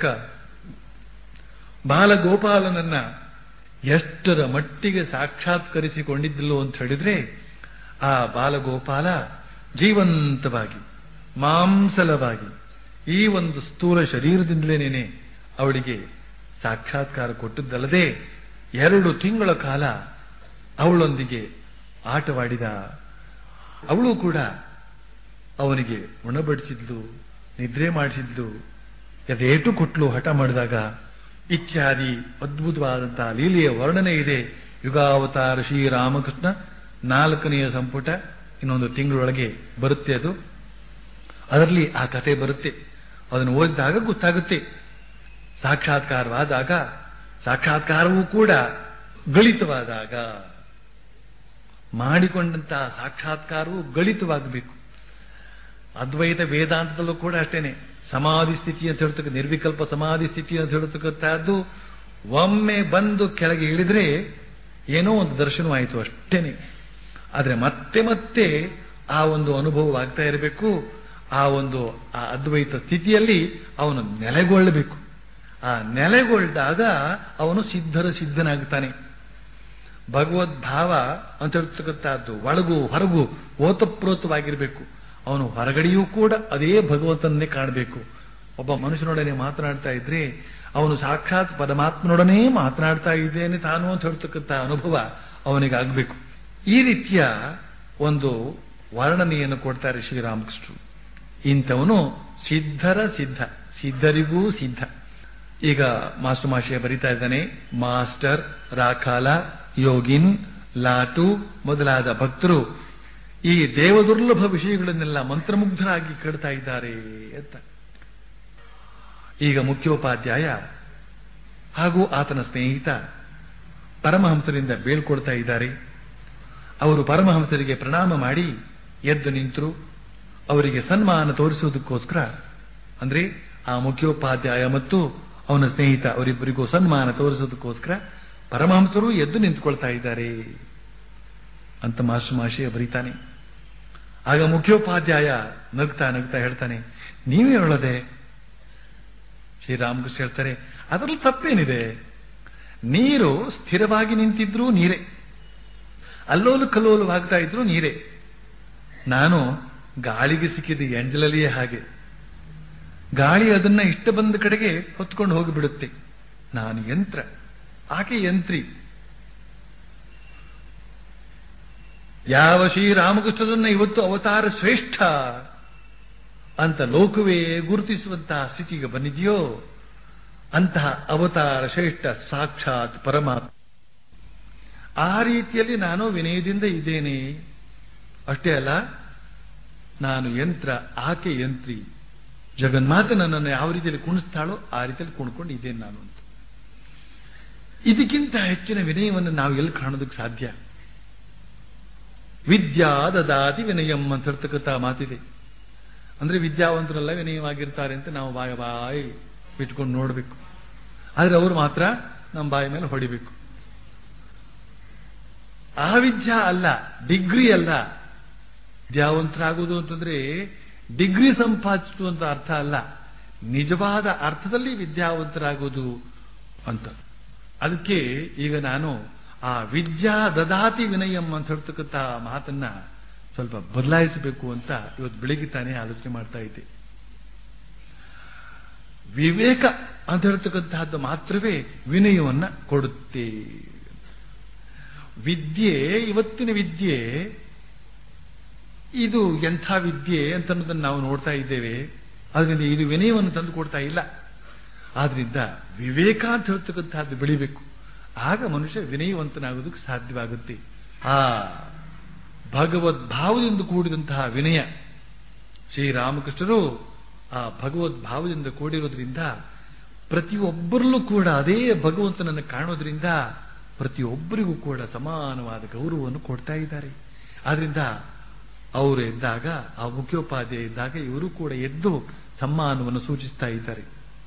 Speaker 2: ಬಾಲಗೋಪಾಲನನ್ನ ಎಷ್ಟರ ಮಟ್ಟಿಗೆ ಸಾಕ್ಷಾತ್ಕರಿಸಿಕೊಂಡಿದ್ದಿಲ್ಲೋ ಅಂತ ಹೇಳಿದ್ರೆ ಆ ಬಾಲಗೋಪಾಲ ಜೀವಂತವಾಗಿ ಮಾಂಸಲವಾಗಿ ಈ ಒಂದು ಸ್ಥೂಲ ಶರೀರದಿಂದಲೇನೇನೆ ಅವಳಿಗೆ ಸಾಕ್ಷಾತ್ಕಾರ ಕೊಟ್ಟದ್ದಲ್ಲದೆ ಎರಡು ತಿಂಗಳ ಕಾಲ ಅವಳೊಂದಿಗೆ ಆಟವಾಡಿದ ಅವಳು ಕೂಡ ಅವನಿಗೆ ಉಣಬಡಿಸಿದ್ಲು ನಿದ್ರೆ ಮಾಡಿಸಿದ್ಲು ಎದೇಟು ಕೊಟ್ಲು ಹಠ ಮಾಡಿದಾಗ ಇತ್ಯಾದಿ ಅದ್ಭುತವಾದಂತಹ ಲೀಲೆಯ ವರ್ಣನೆ ಇದೆ ಯುಗಾವತಾರ ಶ್ರೀರಾಮಕೃಷ್ಣ ನಾಲ್ಕನೆಯ ಸಂಪುಟ ಇನ್ನೊಂದು ತಿಂಗಳೊಳಗೆ ಬರುತ್ತೆ ಅದು ಅದರಲ್ಲಿ ಆ ಕತೆ ಬರುತ್ತೆ ಅದನ್ನು ಓದಿದಾಗ ಗೊತ್ತಾಗುತ್ತೆ ಸಾಕ್ಷಾತ್ಕಾರವಾದಾಗ ಸಾಕ್ಷಾತ್ಕಾರವೂ ಕೂಡ ಗಳಿತವಾದಾಗ ಮಾಡಿಕೊಂಡಂತಹ ಸಾಕ್ಷಾತ್ಕಾರವು ಗಳಿತವಾಗಬೇಕು ಅದ್ವೈತ ವೇದಾಂತದಲ್ಲೂ ಕೂಡ ಅಷ್ಟೇನೆ ಸಮಾಧಿ ಸ್ಥಿತಿ ಅಂತ ಹೇಳ್ತಕ್ಕ ನಿರ್ವಿಕಲ್ಪ ಸಮಾಧಿ ಸ್ಥಿತಿ ಅಂತ ಹೇಳ್ತಕ್ಕಂತಹದ್ದು ಒಮ್ಮೆ ಬಂದು ಕೆಳಗೆ ಇಳಿದ್ರೆ ಏನೋ ಒಂದು ದರ್ಶನವಾಯಿತು ಅಷ್ಟೇನೆ ಆದ್ರೆ ಮತ್ತೆ ಮತ್ತೆ ಆ ಒಂದು ಅನುಭವವಾಗ್ತಾ ಇರಬೇಕು ಆ ಒಂದು ಆ ಅದ್ವೈತ ಸ್ಥಿತಿಯಲ್ಲಿ ಅವನು ನೆಲೆಗೊಳ್ಳಬೇಕು ಆ ನೆಲೆಗೊಳ್ದಾಗ ಅವನು ಸಿದ್ಧರ ಸಿದ್ಧನಾಗ್ತಾನೆ ಭಗವದ್ಭಾವ ಅಂತ ಹೇಳ್ತಕ್ಕಂಥದ್ದು ಒಳಗು ಹೊರಗು ಓತಪ್ರೋತವಾಗಿರಬೇಕು ಅವನು ಹೊರಗಡೆಯೂ ಕೂಡ ಅದೇ ಭಗವಂತನನ್ನೇ ಕಾಣಬೇಕು ಒಬ್ಬ ಮನುಷ್ಯನೊಡನೆ ಮಾತನಾಡ್ತಾ ಇದ್ರೆ ಅವನು ಸಾಕ್ಷಾತ್ ಪರಮಾತ್ಮನೊಡನೆ ಮಾತನಾಡ್ತಾ ಇದ್ದೇನೆ ತಾನು ಅಂತ ಹೇಳ್ತಕ್ಕಂಥ ಅನುಭವ ಅವನಿಗೆ ಆಗಬೇಕು ಈ ರೀತಿಯ ಒಂದು ವರ್ಣನೆಯನ್ನು ಕೊಡ್ತಾರೆ ಶ್ರೀರಾಮಕೃಷ್ಣರು ಇಂಥವನು ಸಿದ್ಧರ ಸಿದ್ಧ ಸಿದ್ಧರಿಗೂ ಸಿದ್ಧ ಈಗ ಮಾಸ್ಟರ್ ಮಾಶಯ ಬರಿತಾ ಇದ್ದಾನೆ ಮಾಸ್ಟರ್ ರಾಖಾಲ ಯೋಗಿನ್ ಲಾಟು ಮೊದಲಾದ ಭಕ್ತರು ಈ ದೇವದುರ್ಲಭ ವಿಷಯಗಳನ್ನೆಲ್ಲ ಮಂತ್ರಮುಗ್ಧರಾಗಿ ಕೇಳ್ತಾ ಇದ್ದಾರೆ ಅಂತ ಈಗ ಮುಖ್ಯೋಪಾಧ್ಯಾಯ ಹಾಗೂ ಆತನ ಸ್ನೇಹಿತ ಪರಮಹಂಸರಿಂದ ಬೀಳ್ಕೊಡ್ತಾ ಇದ್ದಾರೆ ಅವರು ಪರಮಹಂಸರಿಗೆ ಪ್ರಣಾಮ ಮಾಡಿ ಎದ್ದು ನಿಂತರು ಅವರಿಗೆ ಸನ್ಮಾನ ತೋರಿಸುವುದಕ್ಕೋಸ್ಕರ ಅಂದ್ರೆ ಆ ಮುಖ್ಯೋಪಾಧ್ಯಾಯ ಮತ್ತು ಅವನ ಸ್ನೇಹಿತ ಅವರಿಬ್ಬರಿಗೂ ಸನ್ಮಾನ ತೋರಿಸೋದಕ್ಕೋಸ್ಕರ ಪರಮಹಂಸರು ಎದ್ದು ನಿಂತುಕೊಳ್ತಾ ಇದ್ದಾರೆ ಅಂತ ಮಾಸ್ಟರ್ ಮಾಶಿಯ ಬರೀತಾನೆ ಆಗ ಮುಖ್ಯೋಪಾಧ್ಯಾಯ ನಗ್ತಾ ನಗ್ತಾ ಹೇಳ್ತಾನೆ ನೀವೇ ಹೇಳೋದೆ ಶ್ರೀರಾಮಕೃಷ್ಣ ಹೇಳ್ತಾರೆ ಅದರಲ್ಲಿ ತಪ್ಪೇನಿದೆ ನೀರು ಸ್ಥಿರವಾಗಿ ನಿಂತಿದ್ರೂ ನೀರೇ ಅಲ್ಲೋಲು ಕಲ್ಲೋಲವಾಗ್ತಾ ಇದ್ರು ನೀರೇ ನಾನು ಗಾಳಿಗೆ ಸಿಕ್ಕಿದ ಎಂಜಲಲ್ಲಿಯೇ ಹಾಗೆ ಗಾಳಿ ಅದನ್ನ ಇಷ್ಟ ಬಂದ ಕಡೆಗೆ ಹೊತ್ಕೊಂಡು ಹೋಗಿಬಿಡುತ್ತೆ ನಾನು ಯಂತ್ರ ಆಕೆ ಯಂತ್ರಿ ಯಾವ ಶ್ರೀರಾಮಕೃಷ್ಣರನ್ನ ಇವತ್ತು ಅವತಾರ ಶ್ರೇಷ್ಠ ಅಂತ ಲೋಕವೇ ಗುರುತಿಸುವಂತಹ ಸ್ಥಿತಿಗೆ ಬಂದಿದೆಯೋ ಅಂತಹ ಅವತಾರ ಶ್ರೇಷ್ಠ ಸಾಕ್ಷಾತ್ ಪರಮಾತ್ಮ ಆ ರೀತಿಯಲ್ಲಿ ನಾನು ವಿನಯದಿಂದ ಇದ್ದೇನೆ ಅಷ್ಟೇ ಅಲ್ಲ ನಾನು ಯಂತ್ರ ಆಕೆ ಯಂತ್ರಿ ಜಗನ್ಮಾತೆ ನನ್ನನ್ನು ಯಾವ ರೀತಿಯಲ್ಲಿ ಕುಣಿಸ್ತಾಳೋ ಆ ರೀತಿಯಲ್ಲಿ ಕುಣ್ಕೊಂಡು ಇದ್ದೇನೆ ನಾನು ಅಂತ ಇದಕ್ಕಿಂತ ಹೆಚ್ಚಿನ ವಿನಯವನ್ನು ನಾವು ಎಲ್ಲಿ ಕಾಣೋದಕ್ಕೆ ಸಾಧ್ಯ ವಿದ್ಯಾ ದದಾತಿ ವಿನಯಂ ಅಂತ ಹೇಳ್ತಕ್ಕಂಥ ಮಾತಿದೆ ಅಂದ್ರೆ ವಿದ್ಯಾವಂತರೆಲ್ಲ ವಿನಯವಾಗಿರ್ತಾರೆ ಅಂತ ನಾವು ಬಾಯ ಬಾಯಿ ಬಿಟ್ಕೊಂಡು ನೋಡಬೇಕು ಆದ್ರೆ ಅವರು ಮಾತ್ರ ನಮ್ಮ ಬಾಯಿ ಮೇಲೆ ಹೊಡಿಬೇಕು ಆ ವಿದ್ಯಾ ಅಲ್ಲ ಡಿಗ್ರಿ ಅಲ್ಲ ವಿದ್ಯಾವಂತರಾಗುವುದು ಅಂತಂದ್ರೆ ಡಿಗ್ರಿ ಸಂಪಾದಿಸುವುದು ಅಂತ ಅರ್ಥ ಅಲ್ಲ ನಿಜವಾದ ಅರ್ಥದಲ್ಲಿ ವಿದ್ಯಾವಂತರಾಗುವುದು ಅಂತ ಅದಕ್ಕೆ ಈಗ ನಾನು ಆ ವಿದ್ಯಾ ದದಾತಿ ವಿನಯಂ ಅಂತ ಹೇಳ್ತಕ್ಕಂಥ ಮಾತನ್ನ ಸ್ವಲ್ಪ ಬದಲಾಯಿಸಬೇಕು ಅಂತ ಇವತ್ತು ಬೆಳಿಗ್ಗೆ ತಾನೇ ಆಲೋಚನೆ ಮಾಡ್ತಾ ಇದ್ದೆ ವಿವೇಕ ಅಂತ ಹೇಳ್ತಕ್ಕಂತಹದ್ದು ಮಾತ್ರವೇ ವಿನಯವನ್ನ ಕೊಡುತ್ತೆ ವಿದ್ಯೆ ಇವತ್ತಿನ ವಿದ್ಯೆ ಇದು ಎಂಥ ವಿದ್ಯೆ ಅಂತ ಅನ್ನೋದನ್ನು ನಾವು ನೋಡ್ತಾ ಇದ್ದೇವೆ ಅದರಿಂದ ಇದು ವಿನಯವನ್ನು ತಂದು ಕೊಡ್ತಾ ಇಲ್ಲ ಆದ್ರಿಂದ ವಿವೇಕ ಅಂತ ಹೇಳ್ತಕ್ಕಂತಹದ್ದು ಬೆಳಿಬೇಕು ಆಗ ಮನುಷ್ಯ ವಿನಯವಂತನಾಗೋದಕ್ಕೆ ಸಾಧ್ಯವಾಗುತ್ತೆ ಆ ಭಗವದ್ಭಾವದಿಂದ ಕೂಡಿದಂತಹ ವಿನಯ ಶ್ರೀರಾಮಕೃಷ್ಣರು ಆ ಭಗವದ್ಭಾವದಿಂದ ಕೂಡಿರೋದ್ರಿಂದ ಪ್ರತಿಯೊಬ್ಬರಲ್ಲೂ ಕೂಡ ಅದೇ ಭಗವಂತನನ್ನು ಕಾಣೋದ್ರಿಂದ ಪ್ರತಿಯೊಬ್ಬರಿಗೂ ಕೂಡ ಸಮಾನವಾದ ಗೌರವವನ್ನು ಕೊಡ್ತಾ ಇದ್ದಾರೆ ಆದ್ರಿಂದ ಅವರು ಎದ್ದಾಗ ಆ ಮುಖ್ಯೋಪಾಧ್ಯಾಯ ಇದ್ದಾಗ ಇವರು ಕೂಡ ಎದ್ದು ಸಮ್ಮಾನವನ್ನು ಸೂಚಿಸ್ತಾ ಇದ್ದಾರೆ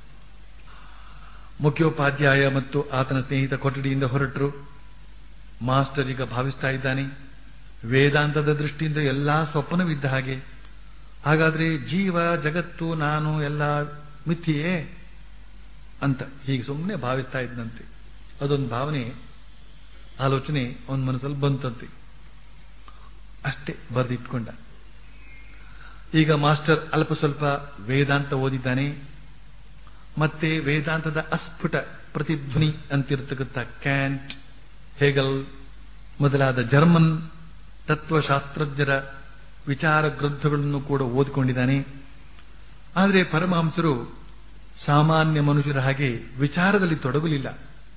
Speaker 2: ಮುಖ್ಯೋಪಾಧ್ಯಾಯ ಮತ್ತು ಆತನ ಸ್ನೇಹಿತ ಕೊಠಡಿಯಿಂದ ಹೊರಟರು ಮಾಸ್ಟರ್ ಈಗ ಭಾವಿಸ್ತಾ ಇದ್ದಾನೆ ವೇದಾಂತದ ದೃಷ್ಟಿಯಿಂದ ಎಲ್ಲಾ ಸ್ವಪ್ನವಿದ್ದ ಹಾಗೆ ಹಾಗಾದ್ರೆ ಜೀವ ಜಗತ್ತು ನಾನು ಎಲ್ಲ ಮಿಥ್ಯೆಯೇ ಅಂತ ಹೀಗೆ ಸುಮ್ಮನೆ ಭಾವಿಸ್ತಾ ಇದ್ದಂತೆ ಅದೊಂದು ಭಾವನೆ ಆಲೋಚನೆ ಅವನ ಮನಸ್ಸಲ್ಲಿ ಬಂತಂತೆ ಅಷ್ಟೇ ಬರೆದಿಟ್ಕೊಂಡ ಈಗ ಮಾಸ್ಟರ್ ಅಲ್ಪ ಸ್ವಲ್ಪ ವೇದಾಂತ ಓದಿದ್ದಾನೆ ಮತ್ತೆ ವೇದಾಂತದ ಅಸ್ಫುಟ ಪ್ರತಿಧ್ವನಿ ಅಂತಿರತಕ್ಕಂಥ ಕ್ಯಾಂಟ್ ಹೇಗಲ್ ಮೊದಲಾದ ಜರ್ಮನ್ ತತ್ವಶಾಸ್ತ್ರಜ್ಞರ ವಿಚಾರ ಗ್ರಂಥಗಳನ್ನು ಕೂಡ ಓದಿಕೊಂಡಿದ್ದಾನೆ ಆದರೆ ಪರಮಹಂಸರು ಸಾಮಾನ್ಯ ಮನುಷ್ಯರ ಹಾಗೆ ವಿಚಾರದಲ್ಲಿ ತೊಡಗಲಿಲ್ಲ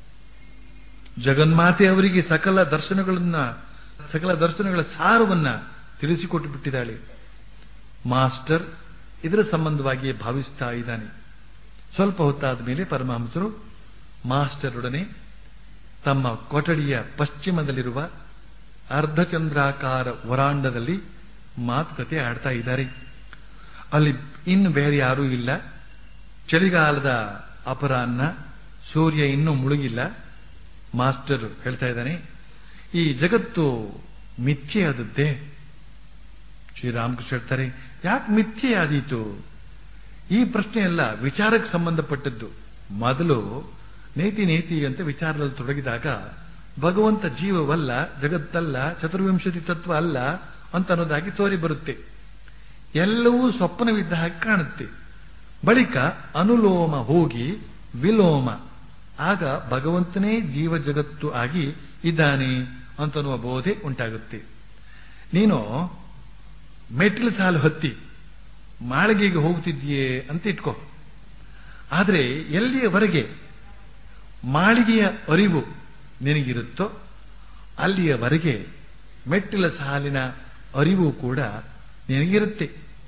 Speaker 2: ಜಗನ್ಮಾತೆ ಅವರಿಗೆ ಸಕಲ ದರ್ಶನಗಳನ್ನ ಸಕಲ ದರ್ಶನಗಳ ಸಾರವನ್ನ ತಿಳಿಸಿಕೊಟ್ಟು ಬಿಟ್ಟಿದ್ದಾಳೆ ಮಾಸ್ಟರ್ ಇದರ ಸಂಬಂಧವಾಗಿ ಭಾವಿಸ್ತಾ ಇದ್ದಾನೆ ಸ್ವಲ್ಪ ಹೊತ್ತಾದ ಮೇಲೆ ಪರಮಹಂಸರು ಮಾಸ್ಟರೊಡನೆ ತಮ್ಮ ಕೊಠಡಿಯ ಪಶ್ಚಿಮದಲ್ಲಿರುವ ಅರ್ಧಚಂದ್ರಾಕಾರ ವರಾಂಡದಲ್ಲಿ ಮಾತುಕತೆ ಆಡ್ತಾ ಇದ್ದಾರೆ ಅಲ್ಲಿ ಇನ್ನು ಬೇರೆ ಯಾರೂ ಇಲ್ಲ ಚಳಿಗಾಲದ ಅಪರಾಹ್ನ ಸೂರ್ಯ ಇನ್ನೂ ಮುಳುಗಿಲ್ಲ ಮಾಸ್ಟರ್ ಹೇಳ್ತಾ ಇದ್ದಾನೆ ಈ ಜಗತ್ತು ಮಿಥ್ಯೆ ಆದದ್ದೇ ಶ್ರೀರಾಮಕೃಷ್ಣ ಹೇಳ್ತಾರೆ ಯಾಕೆ ಮಿಥ್ಯೆ ಆದೀತು ಈ ಪ್ರಶ್ನೆ ಎಲ್ಲ ವಿಚಾರಕ್ಕೆ ಸಂಬಂಧಪಟ್ಟದ್ದು ಮೊದಲು ನೇತಿ ನೇತಿ ಅಂತ ವಿಚಾರದಲ್ಲಿ ತೊಡಗಿದಾಗ ಭಗವಂತ ಜೀವವಲ್ಲ ಜಗತ್ತಲ್ಲ ಚತುರ್ವಿಂಶತಿ ತತ್ವ ಅಲ್ಲ ಅಂತ ಅನ್ನೋದಾಗಿ ತೋರಿ ಬರುತ್ತೆ ಎಲ್ಲವೂ ಸ್ವಪ್ನವಿದ್ದ ಹಾಗೆ ಕಾಣುತ್ತೆ ಬಳಿಕ ಅನುಲೋಮ ಹೋಗಿ ವಿಲೋಮ ಆಗ ಭಗವಂತನೇ ಜೀವ ಜಗತ್ತು ಆಗಿ ಇದ್ದಾನೆ ಅಂತನ್ನುವ ಬೋಧೆ ಉಂಟಾಗುತ್ತೆ ನೀನು ಮೆಟ್ಟಿಲು ಸಾಲು ಹತ್ತಿ ಮಾಳಿಗೆಗೆ ಹೋಗ್ತಿದ್ದೀಯೇ ಅಂತ ಇಟ್ಕೋ ಆದರೆ ಎಲ್ಲಿಯವರೆಗೆ ಮಾಳಿಗೆಯ ಅರಿವು ನಿನಗಿರುತ್ತೋ ಅಲ್ಲಿಯವರೆಗೆ ಮೆಟ್ಟಿಲ ಸಾಲಿನ ಅರಿವು ಕೂಡ ನಿನಗಿರುತ್ತೆ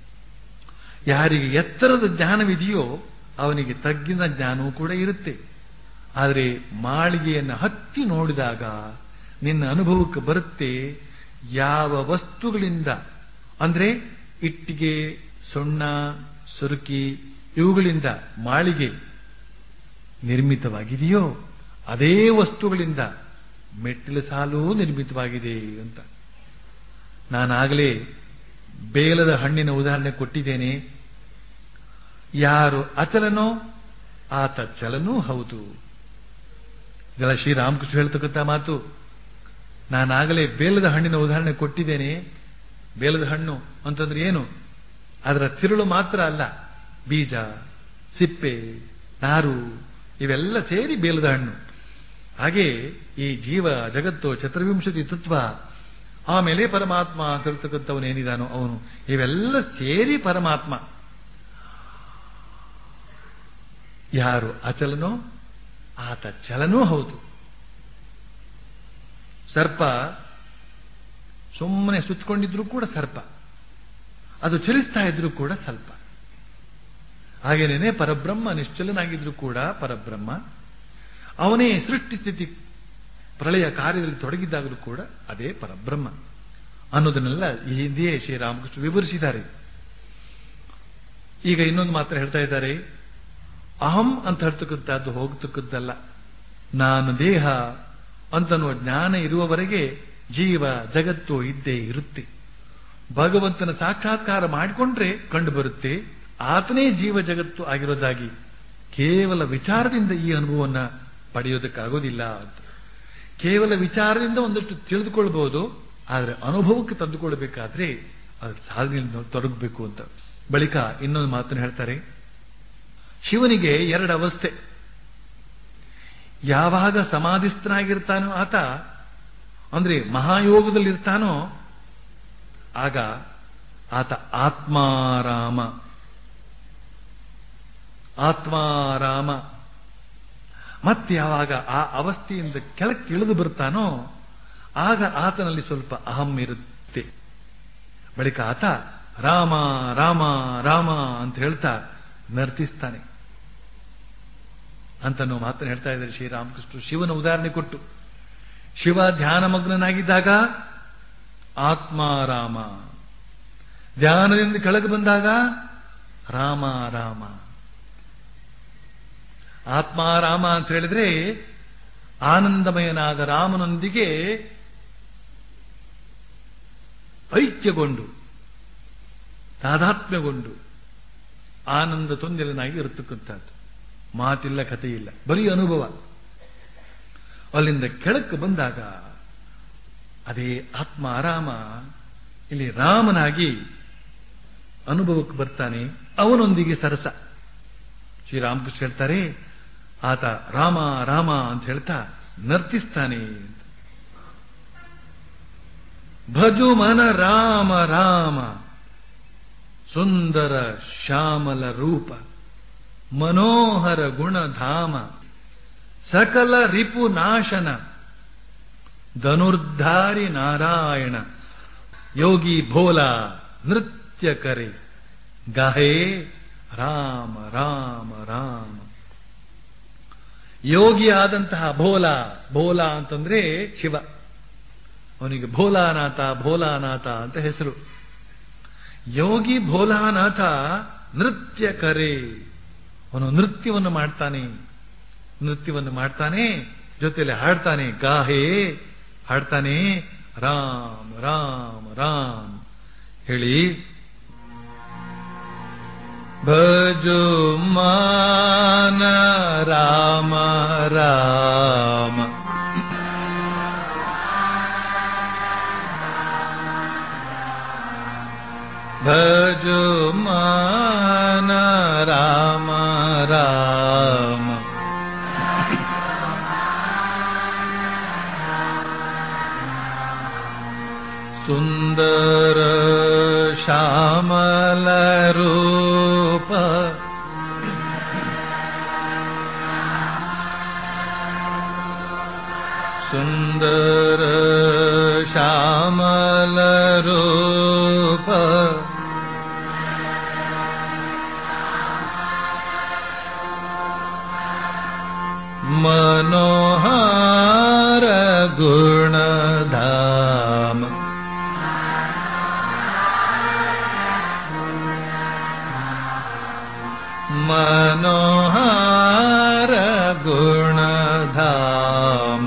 Speaker 2: ಯಾರಿಗೆ ಎತ್ತರದ ಜ್ಞಾನವಿದೆಯೋ ಅವನಿಗೆ ತಗ್ಗಿನ ಜ್ಞಾನವೂ ಕೂಡ ಇರುತ್ತೆ ಆದರೆ ಮಾಳಿಗೆಯನ್ನು ಹತ್ತಿ ನೋಡಿದಾಗ ನಿನ್ನ ಅನುಭವಕ್ಕೆ ಬರುತ್ತೆ ಯಾವ ವಸ್ತುಗಳಿಂದ ಅಂದ್ರೆ ಇಟ್ಟಿಗೆ ಸುಣ್ಣ ಸುರುಕಿ ಇವುಗಳಿಂದ ಮಾಳಿಗೆ ನಿರ್ಮಿತವಾಗಿದೆಯೋ ಅದೇ ವಸ್ತುಗಳಿಂದ ಮೆಟ್ಟಿಲು ಸಾಲು ನಿರ್ಮಿತವಾಗಿದೆ ಅಂತ ನಾನಾಗಲೇ ಬೇಲದ ಹಣ್ಣಿನ ಉದಾಹರಣೆ ಕೊಟ್ಟಿದ್ದೇನೆ ಯಾರು ಅಚಲನೋ ಆತ ಚಲನೂ ಹೌದು ಇದೆಲ್ಲ ಶ್ರೀರಾಮಕೃಷ್ಣ ಹೇಳ್ತಕ್ಕಂಥ ಮಾತು ನಾನಾಗಲೇ ಬೇಲದ ಹಣ್ಣಿನ ಉದಾಹರಣೆ ಕೊಟ್ಟಿದ್ದೇನೆ ಬೇಲದ ಹಣ್ಣು ಅಂತಂದ್ರೆ ಏನು ಅದರ ತಿರುಳು ಮಾತ್ರ ಅಲ್ಲ ಬೀಜ ಸಿಪ್ಪೆ ನಾರು ಇವೆಲ್ಲ ಸೇರಿ ಬೇಲದ ಹಣ್ಣು ಹಾಗೆ ಈ ಜೀವ ಜಗತ್ತು ಚತುರ್ವಿಂಶತಿ ತತ್ವ ಆಮೇಲೆ ಪರಮಾತ್ಮ ಅಂತ ಹೇಳ್ತಕ್ಕಂಥವನು ಏನಿದಾನೋ ಅವನು ಇವೆಲ್ಲ ಸೇರಿ ಪರಮಾತ್ಮ ಯಾರು ಅಚಲನೋ ಆತ ಚಲನೂ ಹೌದು ಸರ್ಪ ಸುಮ್ಮನೆ ಸುತ್ತಕೊಂಡಿದ್ರು ಕೂಡ ಸರ್ಪ ಅದು ಚಲಿಸ್ತಾ ಇದ್ರೂ ಕೂಡ ಸ್ವಲ್ಪ ಹಾಗೇನೇನೆ ಪರಬ್ರಹ್ಮ ನಿಶ್ಚಲನಾಗಿದ್ರು ಕೂಡ ಪರಬ್ರಹ್ಮ ಅವನೇ ಸೃಷ್ಟಿ ಸ್ಥಿತಿ ಪ್ರಳಯ ಕಾರ್ಯದಲ್ಲಿ ತೊಡಗಿದ್ದಾಗಲೂ ಕೂಡ ಅದೇ ಪರಬ್ರಹ್ಮ ಅನ್ನೋದನ್ನೆಲ್ಲ ಈ ಹಿಂದೆಯೇ ಶ್ರೀರಾಮಕೃಷ್ಣ ವಿವರಿಸಿದ್ದಾರೆ ಈಗ ಇನ್ನೊಂದು ಮಾತ್ರ ಹೇಳ್ತಾ ಇದ್ದಾರೆ ಅಹಂ ಅಂತ ಹೇಳ್ತಕ್ಕಂಥದ್ದು ಹೋಗ್ತಕ್ಕದ್ದಲ್ಲ ನಾನು ದೇಹ ಅಂತನ್ನುವ ಜ್ಞಾನ ಇರುವವರೆಗೆ ಜೀವ ಜಗತ್ತು ಇದ್ದೇ ಇರುತ್ತೆ ಭಗವಂತನ ಸಾಕ್ಷಾತ್ಕಾರ ಮಾಡಿಕೊಂಡ್ರೆ ಕಂಡು ಬರುತ್ತೆ ಆತನೇ ಜೀವ ಜಗತ್ತು ಆಗಿರೋದಾಗಿ ಕೇವಲ ವಿಚಾರದಿಂದ ಈ ಅನುಭವವನ್ನ ಪಡೆಯೋದಕ್ಕಾಗೋದಿಲ್ಲ ಅಂತ ಕೇವಲ ವಿಚಾರದಿಂದ ಒಂದಷ್ಟು ತಿಳಿದುಕೊಳ್ಬಹುದು ಆದರೆ ಅನುಭವಕ್ಕೆ ತಂದುಕೊಳ್ಬೇಕಾದ್ರೆ ಅದು ಸಾಧನೆಯಲ್ಲಿ ತೊಡಗಬೇಕು ಅಂತ ಬಳಿಕ ಇನ್ನೊಂದು ಮಾತನ್ನು ಹೇಳ್ತಾರೆ ಶಿವನಿಗೆ ಎರಡು ಅವಸ್ಥೆ ಯಾವಾಗ ಸಮಾಧಿಸ್ಥನಾಗಿರ್ತಾನೋ ಆತ ಅಂದ್ರೆ ಮಹಾಯೋಗದಲ್ಲಿರ್ತಾನೋ ಆಗ ಆತ ಆತ್ಮಾರಾಮ ಆತ್ಮಾರಾಮ ಮತ್ತೆ ಯಾವಾಗ ಆ ಅವಸ್ಥೆಯಿಂದ ಕೆಳಕ್ಕೆ ಇಳಿದು ಬರ್ತಾನೋ ಆಗ ಆತನಲ್ಲಿ ಸ್ವಲ್ಪ ಅಹಂ ಇರುತ್ತೆ ಬಳಿಕ ಆತ ರಾಮ ರಾಮ ರಾಮ ಅಂತ ಹೇಳ್ತಾ ನರ್ತಿಸ್ತಾನೆ ಅಂತ ನಾವು ಮಾತನ್ನು ಹೇಳ್ತಾ ಇದ್ದಾರೆ ಶ್ರೀರಾಮಕೃಷ್ಣ ಶಿವನ ಉದಾಹರಣೆ ಕೊಟ್ಟು ಶಿವ ಧ್ಯಾನಮಗ್ನನಾಗಿದ್ದಾಗ ಆತ್ಮಾರಾಮ ಧ್ಯಾನದಿಂದ ಕೆಳಗೆ ಬಂದಾಗ ರಾಮ ರಾಮ ಆತ್ಮಾರಾಮ ಅಂತ ಹೇಳಿದ್ರೆ ಆನಂದಮಯನಾದ ರಾಮನೊಂದಿಗೆ ಐಕ್ಯಗೊಂಡು ತಾದಾತ್ಮ್ಯಗೊಂಡು ಆನಂದ ತೊಂದಲನಾಗಿ ಇರತಕ್ಕಂಥದ್ದು ಮಾತಿಲ್ಲ ಕಥೆ ಇಲ್ಲ ಬರೀ ಅನುಭವ ಅಲ್ಲಿಂದ ಕೆಳಕ್ಕೆ ಬಂದಾಗ ಅದೇ ಆತ್ಮ ಆರಾಮ ಇಲ್ಲಿ ರಾಮನಾಗಿ ಅನುಭವಕ್ಕೆ ಬರ್ತಾನೆ ಅವನೊಂದಿಗೆ ಸರಸ ಶ್ರೀರಾಮಕೃಷ್ಣ ಹೇಳ್ತಾರೆ ಆತ ರಾಮ ರಾಮ ಅಂತ ಹೇಳ್ತಾ ನರ್ತಿಸ್ತಾನೆ ಅಂತ ಭಜು ಮನ ರಾಮ ರಾಮ ಸುಂದರ ಶ್ಯಾಮಲ ರೂಪ ಮನೋಹರ ಗುಣಧಾಮ ಸಕಲ ರಿಪು ನಾಶನ ಧನುರ್ಧಾರಿ ನಾರಾಯಣ ಯೋಗಿ ಭೋಲ ನೃತ್ಯ ಕರೆ ಗಾಹೇ ರಾಮ ರಾಮ ರಾಮ ಯೋಗಿ ಆದಂತಹ ಭೋಲ ಭೋಲ ಅಂತಂದ್ರೆ ಶಿವ ಅವನಿಗೆ ಭೋಲಾನಾಥ ಭೋಲಾನಾಥ ಅಂತ ಹೆಸರು ಯೋಗಿ ಭೋಲಾನಾಥ ನೃತ್ಯ ಕರೆ ಅವನು ನೃತ್ಯವನ್ನು ಮಾಡ್ತಾನೆ ನೃತ್ಯವನ್ನು ಮಾಡ್ತಾನೆ ಜೊತೆಯಲ್ಲಿ ಹಾಡ್ತಾನೆ ಗಾಹೆ ಹಾಡ್ತಾನೆ ರಾಮ್ ರಾಮ್ ರಾಮ್ ಹೇಳಿ ಭಜು ಮಾನ ರಾಮ ರಾಮ ಭಜು ಮಾನ ರಾಮ ರಾಮ ಸುಂದರ ಶ್ಯಾಮಲ ರೂಪ ಸುಂದರ ಶ್ಯಾಮಲ ರೂಪ ಮನೋಹರ ಗುಣಧಾಮ
Speaker 1: मनोहर गुणधाम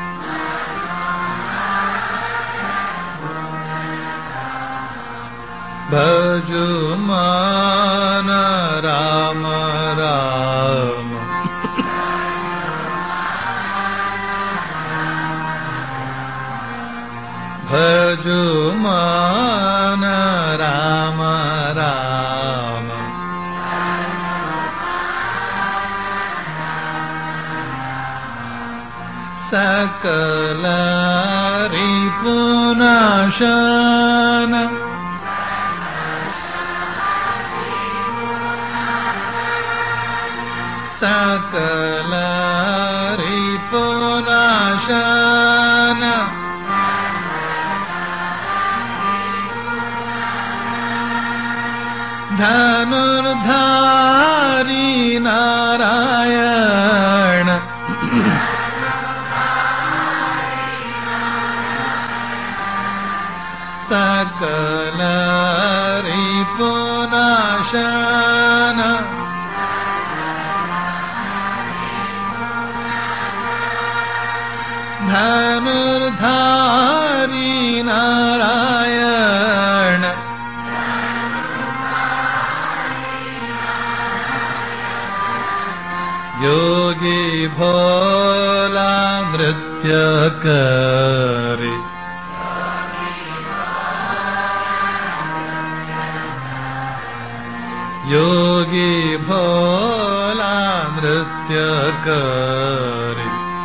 Speaker 1: भजु मान राम राम भजु मान राम राम सकल रिपुनाशन सकल रिपुनाशन धनुर्धारी नारायण सकल रिपुनाशन धनुर्धारी नारायण योगी भोला नृत्य करे योगी भोला नृत्य करे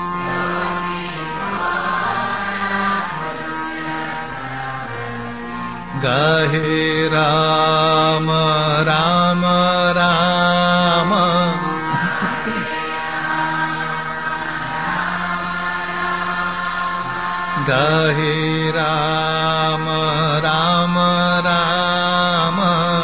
Speaker 1: गाहे राम राम राम गाहे राम राम राम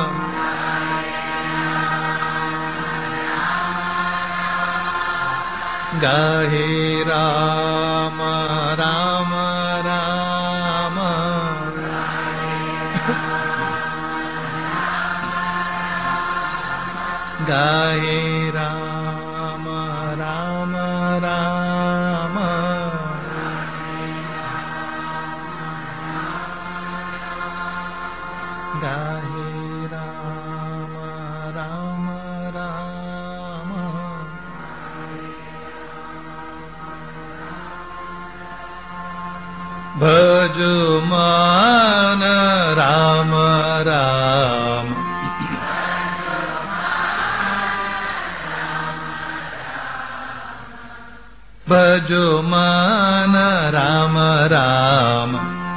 Speaker 1: गाहे राम राम राम गाहे राम राम राम गाहे राम राम राम भजु मान राम राम भजो मान राम राम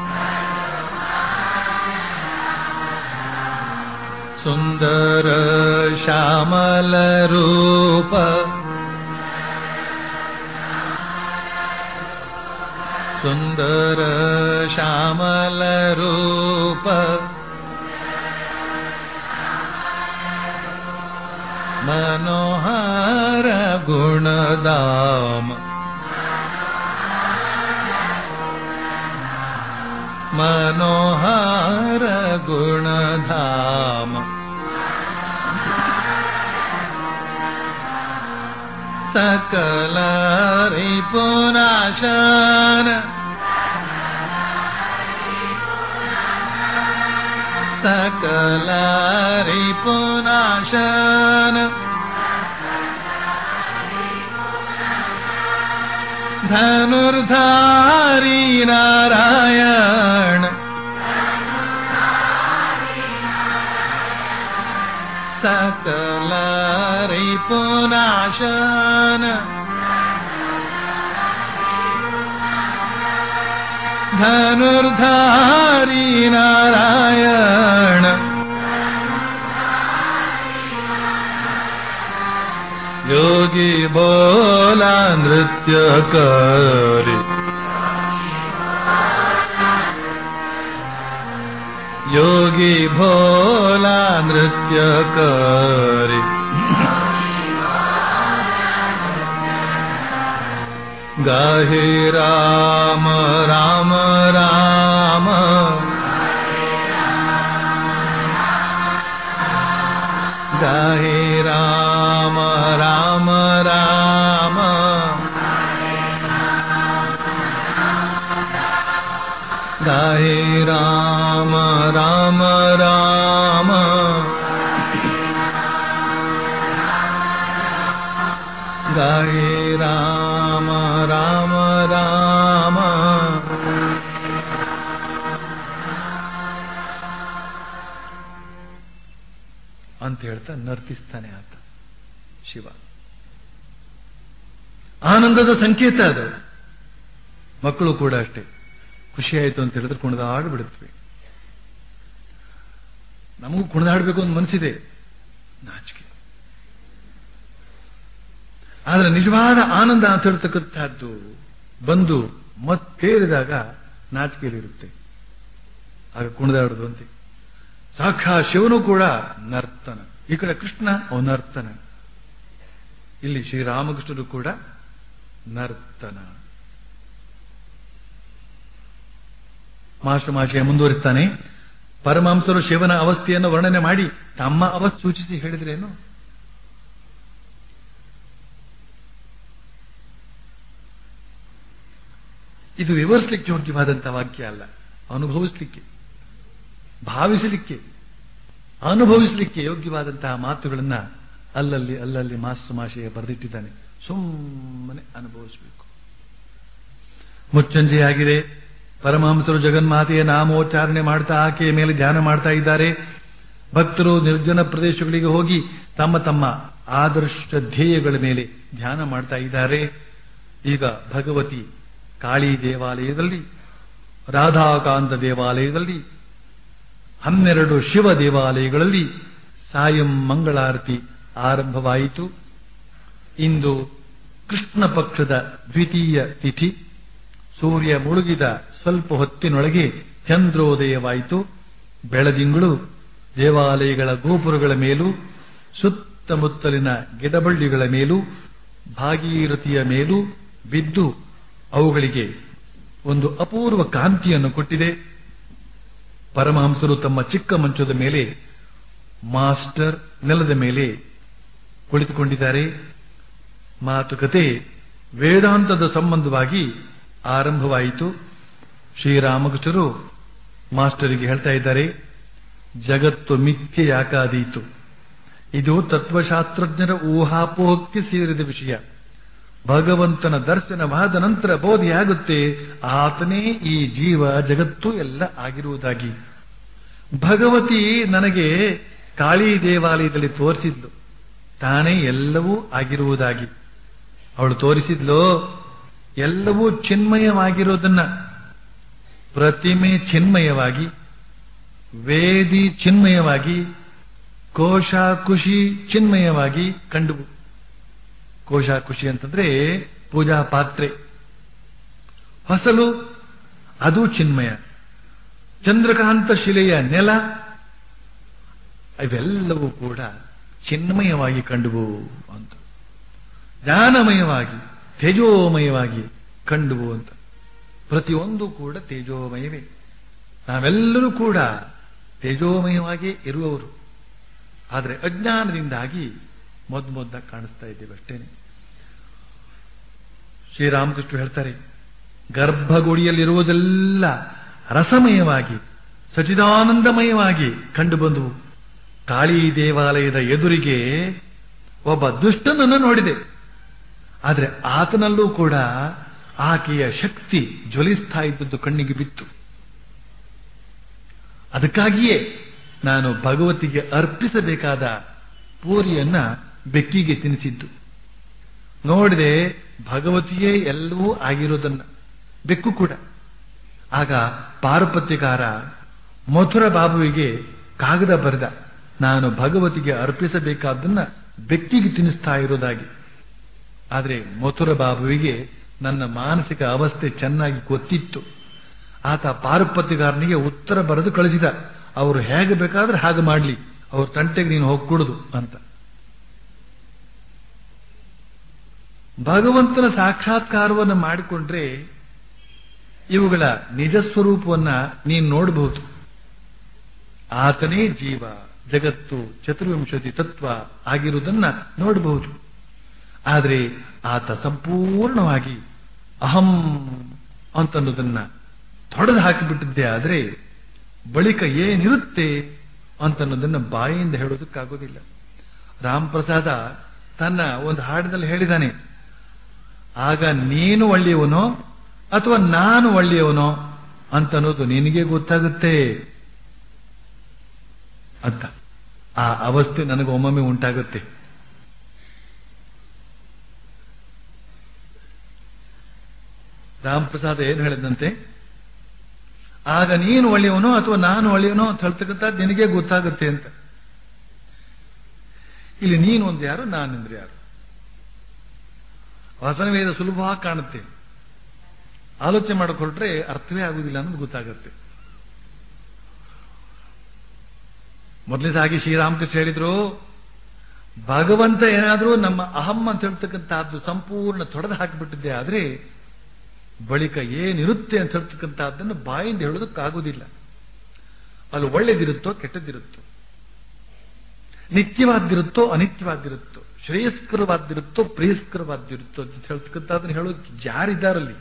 Speaker 1: सुन्दर श्यामल रूप सुन्दर श्यामल रूप मनोहर गुणदाम मनोहर गुणधाम सकल रिपुनाशन सकल रिपुनाशन धनुर्धारी नारायण सकल रिपुनाशन धनुर्धारी नारायण योगी बोला नृत्य करे योगी भोला नृत्य करे गाहे राम राम राम गाहे राम ರಾಮ ರಾಮ ರಾಮ ಗಾಯೇ ರಾಮ ರಾಮ ರಾಮ
Speaker 2: ಅಂತ ಹೇಳ್ತಾ ನರ್ತಿಸ್ತಾನೆ ಆತ ಶಿವ ಆನಂದದ ಸಂಕೇತ ಅದು ಮಕ್ಕಳು ಕೂಡ ಅಷ್ಟೇ ಖುಷಿ ಆಯಿತು ಅಂತ ಹೇಳಿದ್ರೆ ಕುಣಿದಾಡ್ಬಿಡುತ್ತವೆ ನಮಗೂ ಕುಣಿದಾಡಬೇಕು ಅಂತ ಮನಸ್ಸಿದೆ ನಾಚಿಕೆ ಆದರೆ ನಿಜವಾದ ಆನಂದ ಅಂತ ಹೇಳ್ತಕ್ಕಂಥದ್ದು ಬಂದು ಮತ್ತೇರಿದಾಗ ನಾಚಿಕೆಯಲ್ಲಿರುತ್ತೆ ಆಗ ಕುಣಿದಾಡೋದು ಅಂತೆ ಸಾಕ್ಷಾ ಶಿವನು ಕೂಡ ನರ್ತನ ಈ ಕಡೆ ಕೃಷ್ಣ ಅವ ನರ್ತನ ಇಲ್ಲಿ ಶ್ರೀರಾಮಕೃಷ್ಣರು ಕೂಡ ನರ್ತನ ಮಾಸ್ಟರ್ ಮಾಶಯ ಮುಂದುವರಿಸ್ತಾನೆ ಪರಮಾಂಸರು ಶಿವನ ಅವಸ್ಥೆಯನ್ನು ವರ್ಣನೆ ಮಾಡಿ ತಮ್ಮ ಅವಸ್ಥೆ ಸೂಚಿಸಿ ಹೇಳಿದ್ರೇನು ಇದು ವಿವರಿಸಲಿಕ್ಕೆ ಯೋಗ್ಯವಾದಂತಹ ವಾಕ್ಯ ಅಲ್ಲ ಅನುಭವಿಸಲಿಕ್ಕೆ ಭಾವಿಸಲಿಕ್ಕೆ ಅನುಭವಿಸಲಿಕ್ಕೆ ಯೋಗ್ಯವಾದಂತಹ ಮಾತುಗಳನ್ನ ಅಲ್ಲಲ್ಲಿ ಅಲ್ಲಲ್ಲಿ ಮಾಸ್ಟರ್ ಮಾಶಯ ಬರೆದಿಟ್ಟಿದ್ದಾನೆ ಸುಮ್ಮನೆ ಅನುಭವಿಸಬೇಕು ಮುಚ್ಚಂಜೆ ಆಗಿದೆ ಪರಮಹಂಸರು ಜಗನ್ಮಾತೆಯ ನಾಮೋಚ್ಚಾರಣೆ ಮಾಡ್ತಾ ಆಕೆಯ ಮೇಲೆ ಧ್ಯಾನ ಮಾಡ್ತಾ ಇದ್ದಾರೆ ಭಕ್ತರು ನಿರ್ಜನ ಪ್ರದೇಶಗಳಿಗೆ ಹೋಗಿ ತಮ್ಮ ತಮ್ಮ ಆದರ್ಶ ಧ್ಯೇಯಗಳ ಮೇಲೆ ಧ್ಯಾನ ಮಾಡ್ತಾ ಇದ್ದಾರೆ ಈಗ ಭಗವತಿ ಕಾಳಿ ದೇವಾಲಯದಲ್ಲಿ ರಾಧಾಕಾಂತ ದೇವಾಲಯದಲ್ಲಿ ಹನ್ನೆರಡು ಶಿವ ದೇವಾಲಯಗಳಲ್ಲಿ ಸಾಯಂ ಮಂಗಳಾರತಿ ಆರಂಭವಾಯಿತು ಇಂದು ಕೃಷ್ಣ ಪಕ್ಷದ ದ್ವಿತೀಯ ತಿಥಿ ಸೂರ್ಯ ಮುಳುಗಿದ ಸ್ವಲ್ಪ ಹೊತ್ತಿನೊಳಗೆ ಚಂದ್ರೋದಯವಾಯಿತು ಬೆಳದಿಂಗಳು ದೇವಾಲಯಗಳ ಗೋಪುರಗಳ ಮೇಲೂ ಸುತ್ತಮುತ್ತಲಿನ ಗಿಡಬಳ್ಳಿಗಳ ಮೇಲೂ ಭಾಗೀರಥಿಯ ಮೇಲೂ ಬಿದ್ದು ಅವುಗಳಿಗೆ ಒಂದು ಅಪೂರ್ವ ಕಾಂತಿಯನ್ನು ಕೊಟ್ಟಿದೆ ಪರಮಹಂಸರು ತಮ್ಮ ಚಿಕ್ಕ ಮಂಚದ ಮೇಲೆ ಮಾಸ್ಟರ್ ನೆಲದ ಮೇಲೆ ಕುಳಿತುಕೊಂಡಿದ್ದಾರೆ ಮಾತುಕತೆ ವೇದಾಂತದ ಸಂಬಂಧವಾಗಿ ಆರಂಭವಾಯಿತು ಶ್ರೀರಾಮಕೃಷ್ಣರು ಮಾಸ್ಟರಿಗೆ ಹೇಳ್ತಾ ಇದ್ದಾರೆ ಜಗತ್ತು ಮಿಥ್ಯೆ ಯಾಕಾದೀತು ಇದು ತತ್ವಶಾಸ್ತ್ರಜ್ಞರ ಊಹಾಪೋಹಕ್ಕೆ ಸೇರಿದ ವಿಷಯ ಭಗವಂತನ ದರ್ಶನವಾದ ನಂತರ ಬೋಧೆಯಾಗುತ್ತೆ ಆತನೇ ಈ ಜೀವ ಜಗತ್ತು ಎಲ್ಲ ಆಗಿರುವುದಾಗಿ ಭಗವತಿ ನನಗೆ ಕಾಳಿ ದೇವಾಲಯದಲ್ಲಿ ತೋರಿಸಿದ್ಲು ತಾನೇ ಎಲ್ಲವೂ ಆಗಿರುವುದಾಗಿ ಅವಳು ತೋರಿಸಿದ್ಲು ಎಲ್ಲವೂ ಚಿನ್ಮಯವಾಗಿರೋದನ್ನ ಪ್ರತಿಮೆ ಚಿನ್ಮಯವಾಗಿ ವೇದಿ ಚಿನ್ಮಯವಾಗಿ ಕೋಶ ಖುಷಿ ಚಿನ್ಮಯವಾಗಿ ಕಂಡುವು ಕೋಶ ಖುಷಿ ಅಂತಂದ್ರೆ ಪೂಜಾ ಪಾತ್ರೆ ಹೊಸಲು ಅದು ಚಿನ್ಮಯ ಚಂದ್ರಕಾಂತ ಶಿಲೆಯ ನೆಲ ಇವೆಲ್ಲವೂ ಕೂಡ ಚಿನ್ಮಯವಾಗಿ ಕಂಡುವು ಅಂತ ಜ್ಞಾನಮಯವಾಗಿ ತೇಜೋಮಯವಾಗಿ ಕಂಡುವು ಅಂತ ಪ್ರತಿಯೊಂದು ಕೂಡ ತೇಜೋಮಯವೇ ನಾವೆಲ್ಲರೂ ಕೂಡ ತೇಜೋಮಯವಾಗಿ ಇರುವವರು ಆದರೆ ಅಜ್ಞಾನದಿಂದಾಗಿ ಮೊದ್ ಮೊದ್ದ ಕಾಣಿಸ್ತಾ ಇದ್ದೇವೆ ಅಷ್ಟೇನೆ ಶ್ರೀರಾಮಕೃಷ್ಣ ಹೇಳ್ತಾರೆ ಗರ್ಭಗುಡಿಯಲ್ಲಿರುವುದೆಲ್ಲ ರಸಮಯವಾಗಿ ಸಚಿದಾನಂದಮಯವಾಗಿ ಕಂಡು ಬಂದವು ಕಾಳಿ ದೇವಾಲಯದ ಎದುರಿಗೆ ಒಬ್ಬ ದುಷ್ಟನನ್ನು ನೋಡಿದೆ ಆದರೆ ಆತನಲ್ಲೂ ಕೂಡ ಆಕೆಯ ಶಕ್ತಿ ಜ್ವಲಿಸ್ತಾ ಇದ್ದದ್ದು ಕಣ್ಣಿಗೆ ಬಿತ್ತು ಅದಕ್ಕಾಗಿಯೇ ನಾನು ಭಗವತಿಗೆ ಅರ್ಪಿಸಬೇಕಾದ ಪೂರಿಯನ್ನ ಬೆಕ್ಕಿಗೆ ತಿನ್ನಿಸಿದ್ದು ನೋಡಿದೆ ಭಗವತಿಯೇ ಎಲ್ಲವೂ ಆಗಿರೋದನ್ನ ಬೆಕ್ಕು ಕೂಡ ಆಗ ಪಾರುಪತ್ಯಕಾರ ಮಥುರ ಬಾಬುವಿಗೆ ಕಾಗದ ಬರೆದ ನಾನು ಭಗವತಿಗೆ ಅರ್ಪಿಸಬೇಕಾದ್ದನ್ನ ಬೆಕ್ಕಿಗೆ ತಿನ್ನಿಸ್ತಾ ಇರೋದಾಗಿ ಆದರೆ ಮಥುರ ಬಾಬುವಿಗೆ ನನ್ನ ಮಾನಸಿಕ ಅವಸ್ಥೆ ಚೆನ್ನಾಗಿ ಗೊತ್ತಿತ್ತು ಆತ ಪಾರುಪತ್ಯಗಾರನಿಗೆ ಉತ್ತರ ಬರೆದು ಕಳಿಸಿದ ಅವರು ಹೇಗೆ ಬೇಕಾದ್ರೆ ಹಾಗೆ ಮಾಡಲಿ ಅವ್ರ ತಂಟೆಗೆ ನೀನು ಹೋಗಿ ಕುಡುದು ಅಂತ ಭಗವಂತನ ಸಾಕ್ಷಾತ್ಕಾರವನ್ನು ಮಾಡಿಕೊಂಡ್ರೆ ಇವುಗಳ ನಿಜ ಸ್ವರೂಪವನ್ನ ನೀನು ನೋಡಬಹುದು ಆತನೇ ಜೀವ ಜಗತ್ತು ಚತುರ್ವಿಂಶತಿ ತತ್ವ ಆಗಿರುವುದನ್ನ ನೋಡಬಹುದು ಆದರೆ ಆತ ಸಂಪೂರ್ಣವಾಗಿ ಅಹಂ ಅಂತನ್ನೋದನ್ನ ತೊಡೆದು ಹಾಕಿಬಿಟ್ಟಿದ್ದೆ ಆದ್ರೆ ಬಳಿಕ ಏನಿರುತ್ತೆ ಅಂತನ್ನೋದನ್ನ ಬಾಯಿಯಿಂದ ಹೇಳೋದಕ್ಕಾಗೋದಿಲ್ಲ ರಾಮ್ ಪ್ರಸಾದ ತನ್ನ ಒಂದು ಹಾಡಿನಲ್ಲಿ ಹೇಳಿದಾನೆ ಆಗ ನೀನು ಒಳ್ಳೆಯವನೋ ಅಥವಾ ನಾನು ಒಳ್ಳೆಯವನೋ ಅಂತನ್ನೋದು ನಿನಗೆ ಗೊತ್ತಾಗುತ್ತೆ ಅಂತ ಆ ಅವಸ್ಥೆ ನನಗೆ ಒಮ್ಮೊಮ್ಮೆ ಉಂಟಾಗುತ್ತೆ ರಾಮ್ ಪ್ರಸಾದ ಏನು ಹೇಳಿದಂತೆ ಆಗ ನೀನು ಒಳ್ಳೆಯವನೋ ಅಥವಾ ನಾನು ಒಳ್ಳೆಯವನೋ ಅಂತ ಹೇಳ್ತಕ್ಕಂಥದ್ದು ನಿನಗೆ ಗೊತ್ತಾಗುತ್ತೆ ಅಂತ ಇಲ್ಲಿ ನೀನು ಒಂದು ಯಾರು ನಾನೆಂದ್ರೆ ಯಾರು ವಸನವೇದ ಸುಲಭವಾಗಿ ಕಾಣುತ್ತೆ ಆಲೋಚನೆ ಮಾಡಕ್ ಹೊರಟ್ರೆ ಅರ್ಥವೇ ಆಗುದಿಲ್ಲ ಅನ್ನೋದು ಗೊತ್ತಾಗುತ್ತೆ ಮೊದಲನೇದಾಗಿ ಶ್ರೀರಾಮಕೃಷ್ಣ ಹೇಳಿದ್ರು ಭಗವಂತ ಏನಾದರೂ ನಮ್ಮ ಅಹಂ ಅಂತ ಹೇಳ್ತಕ್ಕಂಥದ್ದು ಸಂಪೂರ್ಣ ತೊಡೆದು ಹಾಕಿಬಿಟ್ಟಿದ್ದೆ ಆದ್ರೆ ಬಳಿಕ ಏನಿರುತ್ತೆ ಅಂತ ಹೇಳ್ತಕ್ಕಂಥದ್ದನ್ನು ಬಾಯಿಂದ ಹೇಳೋದಕ್ಕಾಗುವುದಿಲ್ಲ ಅಲ್ಲಿ ಒಳ್ಳೇದಿರುತ್ತೋ ಕೆಟ್ಟದಿರುತ್ತೋ ನಿತ್ಯವಾದ್ದಿರುತ್ತೋ ಅನಿತ್ಯವಾದ್ದಿರುತ್ತೋ ಶ್ರೇಯಸ್ಕರವಾದ್ದಿರುತ್ತೋ ಪ್ರೇಯಸ್ಕರವಾದ್ದಿರುತ್ತೋ ಅಂತ ಹೇಳ್ತಕ್ಕಂಥದ್ದನ್ನು ಹೇಳೋದಕ್ಕೆ ಯಾರಿದ್ದಾರಲ್ಲಿ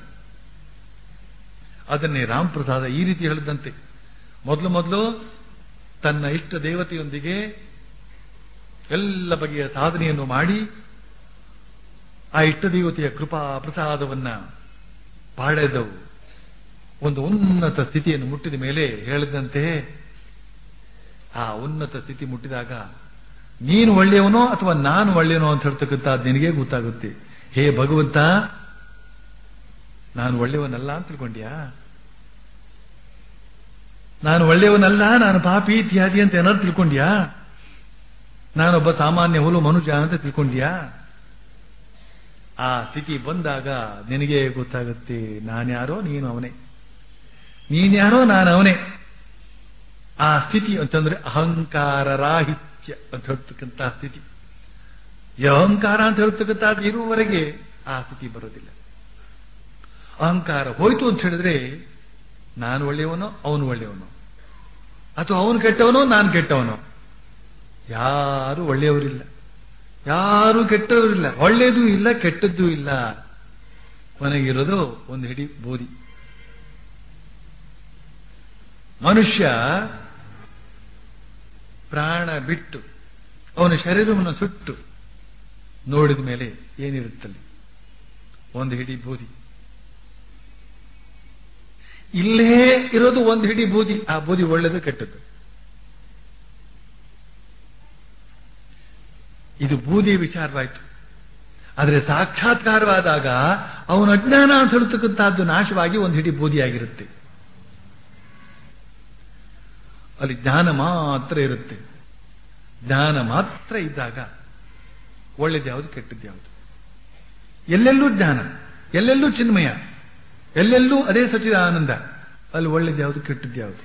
Speaker 2: ಅದನ್ನೇ ರಾಮ್ ಪ್ರಸಾದ ಈ ರೀತಿ ಹೇಳಿದಂತೆ ಮೊದಲು ಮೊದಲು ತನ್ನ ಇಷ್ಟ ದೇವತೆಯೊಂದಿಗೆ ಎಲ್ಲ ಬಗೆಯ ಸಾಧನೆಯನ್ನು ಮಾಡಿ ಆ ಇಷ್ಟ ದೇವತೆಯ ಕೃಪಾ ಪ್ರಸಾದವನ್ನ ಪಾಡೆದವು ಒಂದು ಉನ್ನತ ಸ್ಥಿತಿಯನ್ನು ಮುಟ್ಟಿದ ಮೇಲೆ ಹೇಳಿದಂತೆ ಆ ಉನ್ನತ ಸ್ಥಿತಿ ಮುಟ್ಟಿದಾಗ ನೀನು ಒಳ್ಳೆಯವನೋ ಅಥವಾ ನಾನು ಒಳ್ಳೆಯವನೋ ಅಂತ ಹೇಳ್ತಕ್ಕಂಥ ನಿನಗೆ ಗೊತ್ತಾಗುತ್ತೆ ಹೇ ಭಗವಂತ ನಾನು ಒಳ್ಳೆಯವನಲ್ಲ ಅಂತ ತಿಳ್ಕೊಂಡ್ಯಾ ನಾನು ಒಳ್ಳೆಯವನಲ್ಲ ನಾನು ಪಾಪಿ ಇತ್ಯಾದಿ ಅಂತ ಏನಾದ್ರು ತಿಳ್ಕೊಂಡ್ಯಾ ನಾನೊಬ್ಬ ಸಾಮಾನ್ಯ ಹುಲು ಮನುಷ್ಯ ಅಂತ ತಿಳ್ಕೊಂಡ್ಯಾ ಆ ಸ್ಥಿತಿ ಬಂದಾಗ ನಿನಗೆ ಗೊತ್ತಾಗುತ್ತೆ ನಾನ್ಯಾರೋ ನೀನು ಅವನೇ ನೀನ್ಯಾರೋ ನಾನು ಅವನೇ ಆ ಸ್ಥಿತಿ ಅಂತಂದ್ರೆ ಅಹಂಕಾರ ರಾಹಿತ್ಯ ಅಂತ ಹೇಳ್ತಕ್ಕಂಥ ಸ್ಥಿತಿ ಈ ಅಹಂಕಾರ ಅಂತ ಹೇಳ್ತಕ್ಕಂಥದ್ದು ಇರುವವರೆಗೆ ಆ ಸ್ಥಿತಿ ಬರೋದಿಲ್ಲ ಅಹಂಕಾರ ಹೋಯ್ತು ಅಂತ ಹೇಳಿದ್ರೆ ನಾನು ಒಳ್ಳೆಯವನೋ ಅವನು ಒಳ್ಳೆಯವನು ಅಥವಾ ಅವನು ಕೆಟ್ಟವನೋ ನಾನು ಕೆಟ್ಟವನೋ ಯಾರು ಒಳ್ಳೆಯವರಿಲ್ಲ ಯಾರು ಕೆಟ್ಟವರಿಲ್ಲ ಒಳ್ಳೆಯದೂ ಇಲ್ಲ ಕೆಟ್ಟದ್ದೂ ಇಲ್ಲ ಕೊನೆಗಿರೋದು ಒಂದು ಹಿಡಿ ಬೋಧಿ ಮನುಷ್ಯ ಪ್ರಾಣ ಬಿಟ್ಟು ಅವನ ಶರೀರವನ್ನು ಸುಟ್ಟು ನೋಡಿದ ಮೇಲೆ ಏನಿರುತ್ತಲ್ಲಿ ಒಂದು ಹಿಡಿ ಬೂದಿ ಇಲ್ಲೇ ಇರೋದು ಒಂದು ಹಿಡಿ ಬೂದಿ ಆ ಬೂದಿ ಒಳ್ಳೆಯದು ಕೆಟ್ಟದ್ದು ಇದು ಬೂದಿ ವಿಚಾರವಾಯಿತು ಆದರೆ ಸಾಕ್ಷಾತ್ಕಾರವಾದಾಗ ಅವನ ಅಜ್ಞಾನ ಅಂತ ಹೇಳ್ತಕ್ಕಂಥದ್ದು ನಾಶವಾಗಿ ಒಂದು ಹಿಡಿ ಬೂದಿಯಾಗಿರುತ್ತೆ ಅಲ್ಲಿ ಜ್ಞಾನ ಮಾತ್ರ ಇರುತ್ತೆ ಜ್ಞಾನ ಮಾತ್ರ ಇದ್ದಾಗ ಒಳ್ಳೇದು ಯಾವುದು ಕೆಟ್ಟದ್ದು ಯಾವುದು ಎಲ್ಲೆಲ್ಲೂ ಜ್ಞಾನ ಎಲ್ಲೆಲ್ಲೂ ಚಿನ್ಮಯ ಎಲ್ಲೆಲ್ಲೂ ಅದೇ ಸಚಿದಾನಂದ ಅಲ್ಲಿ ಒಳ್ಳೇದು ಯಾವುದು ಕೆಟ್ಟದ್ದು ಯಾವುದು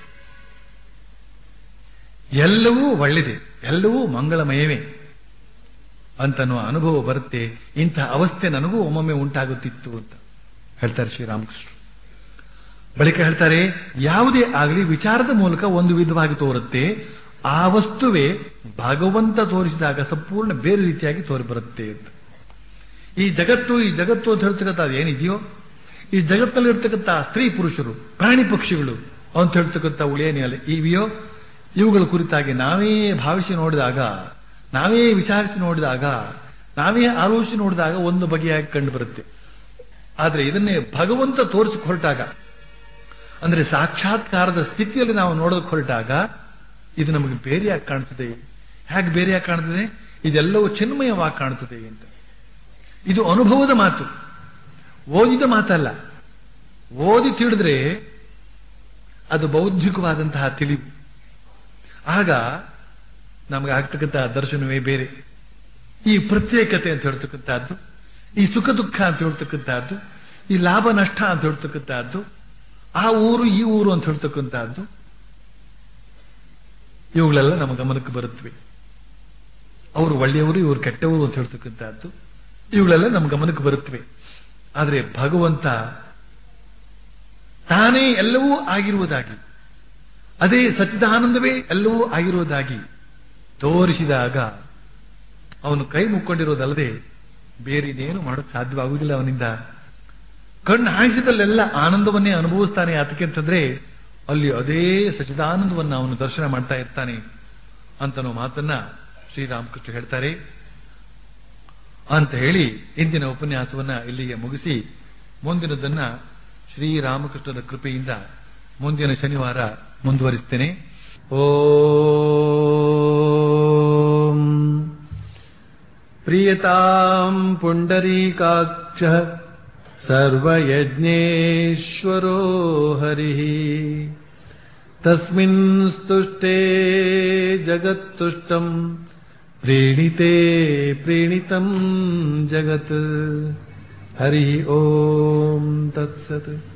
Speaker 2: ಎಲ್ಲವೂ ಒಳ್ಳೆಯದೇ ಎಲ್ಲವೂ ಮಂಗಳಮಯವೇ ಅಂತನೋ ಅನುಭವ ಬರುತ್ತೆ ಇಂಥ ಅವಸ್ಥೆ ನನಗೂ ಒಮ್ಮೊಮ್ಮೆ ಉಂಟಾಗುತ್ತಿತ್ತು ಅಂತ ಹೇಳ್ತಾರೆ ಶ್ರೀರಾಮಕೃಷ್ಣ ಬಳಿಕ ಹೇಳ್ತಾರೆ ಯಾವುದೇ ಆಗಲಿ ವಿಚಾರದ ಮೂಲಕ ಒಂದು ವಿಧವಾಗಿ ತೋರುತ್ತೆ ಆ ವಸ್ತುವೇ ಭಗವಂತ ತೋರಿಸಿದಾಗ ಸಂಪೂರ್ಣ ಬೇರೆ ರೀತಿಯಾಗಿ ತೋರಿ ಬರುತ್ತೆ ಅಂತ ಈ ಜಗತ್ತು ಈ ಜಗತ್ತು ಅಂತ ಹೇಳ್ತಕ್ಕಂಥ ಏನಿದೆಯೋ ಈ ಜಗತ್ತಲ್ಲಿ ಇರ್ತಕ್ಕಂಥ ಸ್ತ್ರೀ ಪುರುಷರು ಪ್ರಾಣಿ ಪಕ್ಷಿಗಳು ಅಂತ ಹೇಳ್ತಕ್ಕಂಥ ಉಳಿಯೇನಿಯಲ್ಲ ಇವೆಯೋ ಇವುಗಳ ಕುರಿತಾಗಿ ನಾವೇ ಭಾವಿಸಿ ನೋಡಿದಾಗ ನಾವೇ ವಿಚಾರಿಸಿ ನೋಡಿದಾಗ ನಾವೇ ಆಲೋಚಿಸಿ ನೋಡಿದಾಗ ಒಂದು ಬಗೆಯಾಗಿ ಕಂಡು ಬರುತ್ತೆ ಆದರೆ ಇದನ್ನೇ ಭಗವಂತ ತೋರಿಸಿ ಹೊರಟಾಗ ಅಂದ್ರೆ ಸಾಕ್ಷಾತ್ಕಾರದ ಸ್ಥಿತಿಯಲ್ಲಿ ನಾವು ನೋಡೋಕೆ ಹೊರಟಾಗ ಇದು ನಮಗೆ ಬೇರೆಯಾಗಿ ಕಾಣ್ತದೆ ಹೇಗೆ ಬೇರೆಯಾಗಿ ಕಾಣ್ತದೆ ಇದೆಲ್ಲವೂ ಚಿನ್ಮಯವಾಗಿ ಕಾಣ್ತದೆ ಅಂತ ಇದು ಅನುಭವದ ಮಾತು ಓದಿದ ಮಾತಲ್ಲ ಓದಿ ತಿಳಿದ್ರೆ ಅದು ಬೌದ್ಧಿಕವಾದಂತಹ ತಿಳಿವು ಆಗ ನಮಗೆ ಆಗ್ತಕ್ಕಂತಹ ದರ್ಶನವೇ ಬೇರೆ ಈ ಪ್ರತ್ಯೇಕತೆ ಅಂತ ಹೇಳ್ತಕ್ಕಂಥದ್ದು ಈ ಸುಖ ದುಃಖ ಅಂತ ಹೇಳ್ತಕ್ಕಂಥದ್ದು ಈ ಲಾಭ ನಷ್ಟ ಅಂತ ಹೇಳ್ತಕ್ಕಂಥದ್ದು ಆ ಊರು ಈ ಊರು ಅಂತ ಹೇಳ್ತಕ್ಕಂಥದ್ದು ಇವುಗಳೆಲ್ಲ ನಮ್ಮ ಗಮನಕ್ಕೆ ಬರುತ್ತವೆ ಅವರು ಒಳ್ಳೆಯವರು ಇವರು ಕೆಟ್ಟವರು ಅಂತ ಹೇಳ್ತಕ್ಕಂಥದ್ದು ಇವುಗಳೆಲ್ಲ ನಮ್ಮ ಗಮನಕ್ಕೆ ಬರುತ್ತವೆ ಆದರೆ ಭಗವಂತ ತಾನೇ ಎಲ್ಲವೂ ಆಗಿರುವುದಾಗಿ ಅದೇ ಸಚ್ಚಿದಾನಂದವೇ ಎಲ್ಲವೂ ಆಗಿರುವುದಾಗಿ ತೋರಿಸಿದಾಗ ಅವನು ಕೈ ಮುಕ್ಕೊಂಡಿರೋದಲ್ಲದೆ ಬೇರೆ ಇನ್ನೇನು ಮಾಡೋಕ್ಕೆ ಸಾಧ್ಯವಾಗುವುದಿಲ್ಲ ಅವನಿಂದ ಕಣ್ಣು ಹಾಯಿಸಿದಲ್ಲೆಲ್ಲ ಆನಂದವನ್ನೇ ಅನುಭವಿಸ್ತಾನೆ ಅದಕ್ಕೆ ಅಂತಂದ್ರೆ ಅಲ್ಲಿ ಅದೇ ಸಚಿದಾನಂದವನ್ನು ಅವನು ದರ್ಶನ ಮಾಡ್ತಾ ಇರ್ತಾನೆ ಅಂತನೋ ಮಾತನ್ನ ಶ್ರೀರಾಮಕೃಷ್ಣ ಹೇಳ್ತಾರೆ ಅಂತ ಹೇಳಿ ಇಂದಿನ ಉಪನ್ಯಾಸವನ್ನ ಇಲ್ಲಿಗೆ ಮುಗಿಸಿ ಮುಂದಿನದನ್ನ ಶ್ರೀರಾಮಕೃಷ್ಣನ ಕೃಪೆಯಿಂದ ಮುಂದಿನ ಶನಿವಾರ ಮುಂದುವರಿಸ್ತೇನೆ ಓಂ ಪ್ರಿಯತಾಂ ಪುಂಡರೀಕಾಕ್ಷ ಸರ್ವಯಜ್ಞೇಶ್ವರೋ ಹರಿಃ ತಸ್ಮಿನ್ ಸ್ತುಷ್ಟೇ ಜಗತ್ತುಷ್ಟಂ ಪ್ರೀಣಿತೆ ಪ್ರೀಣಿತಂ ಜಗತ್ ಹರಿ ಓಂ ತತ್ಸತ್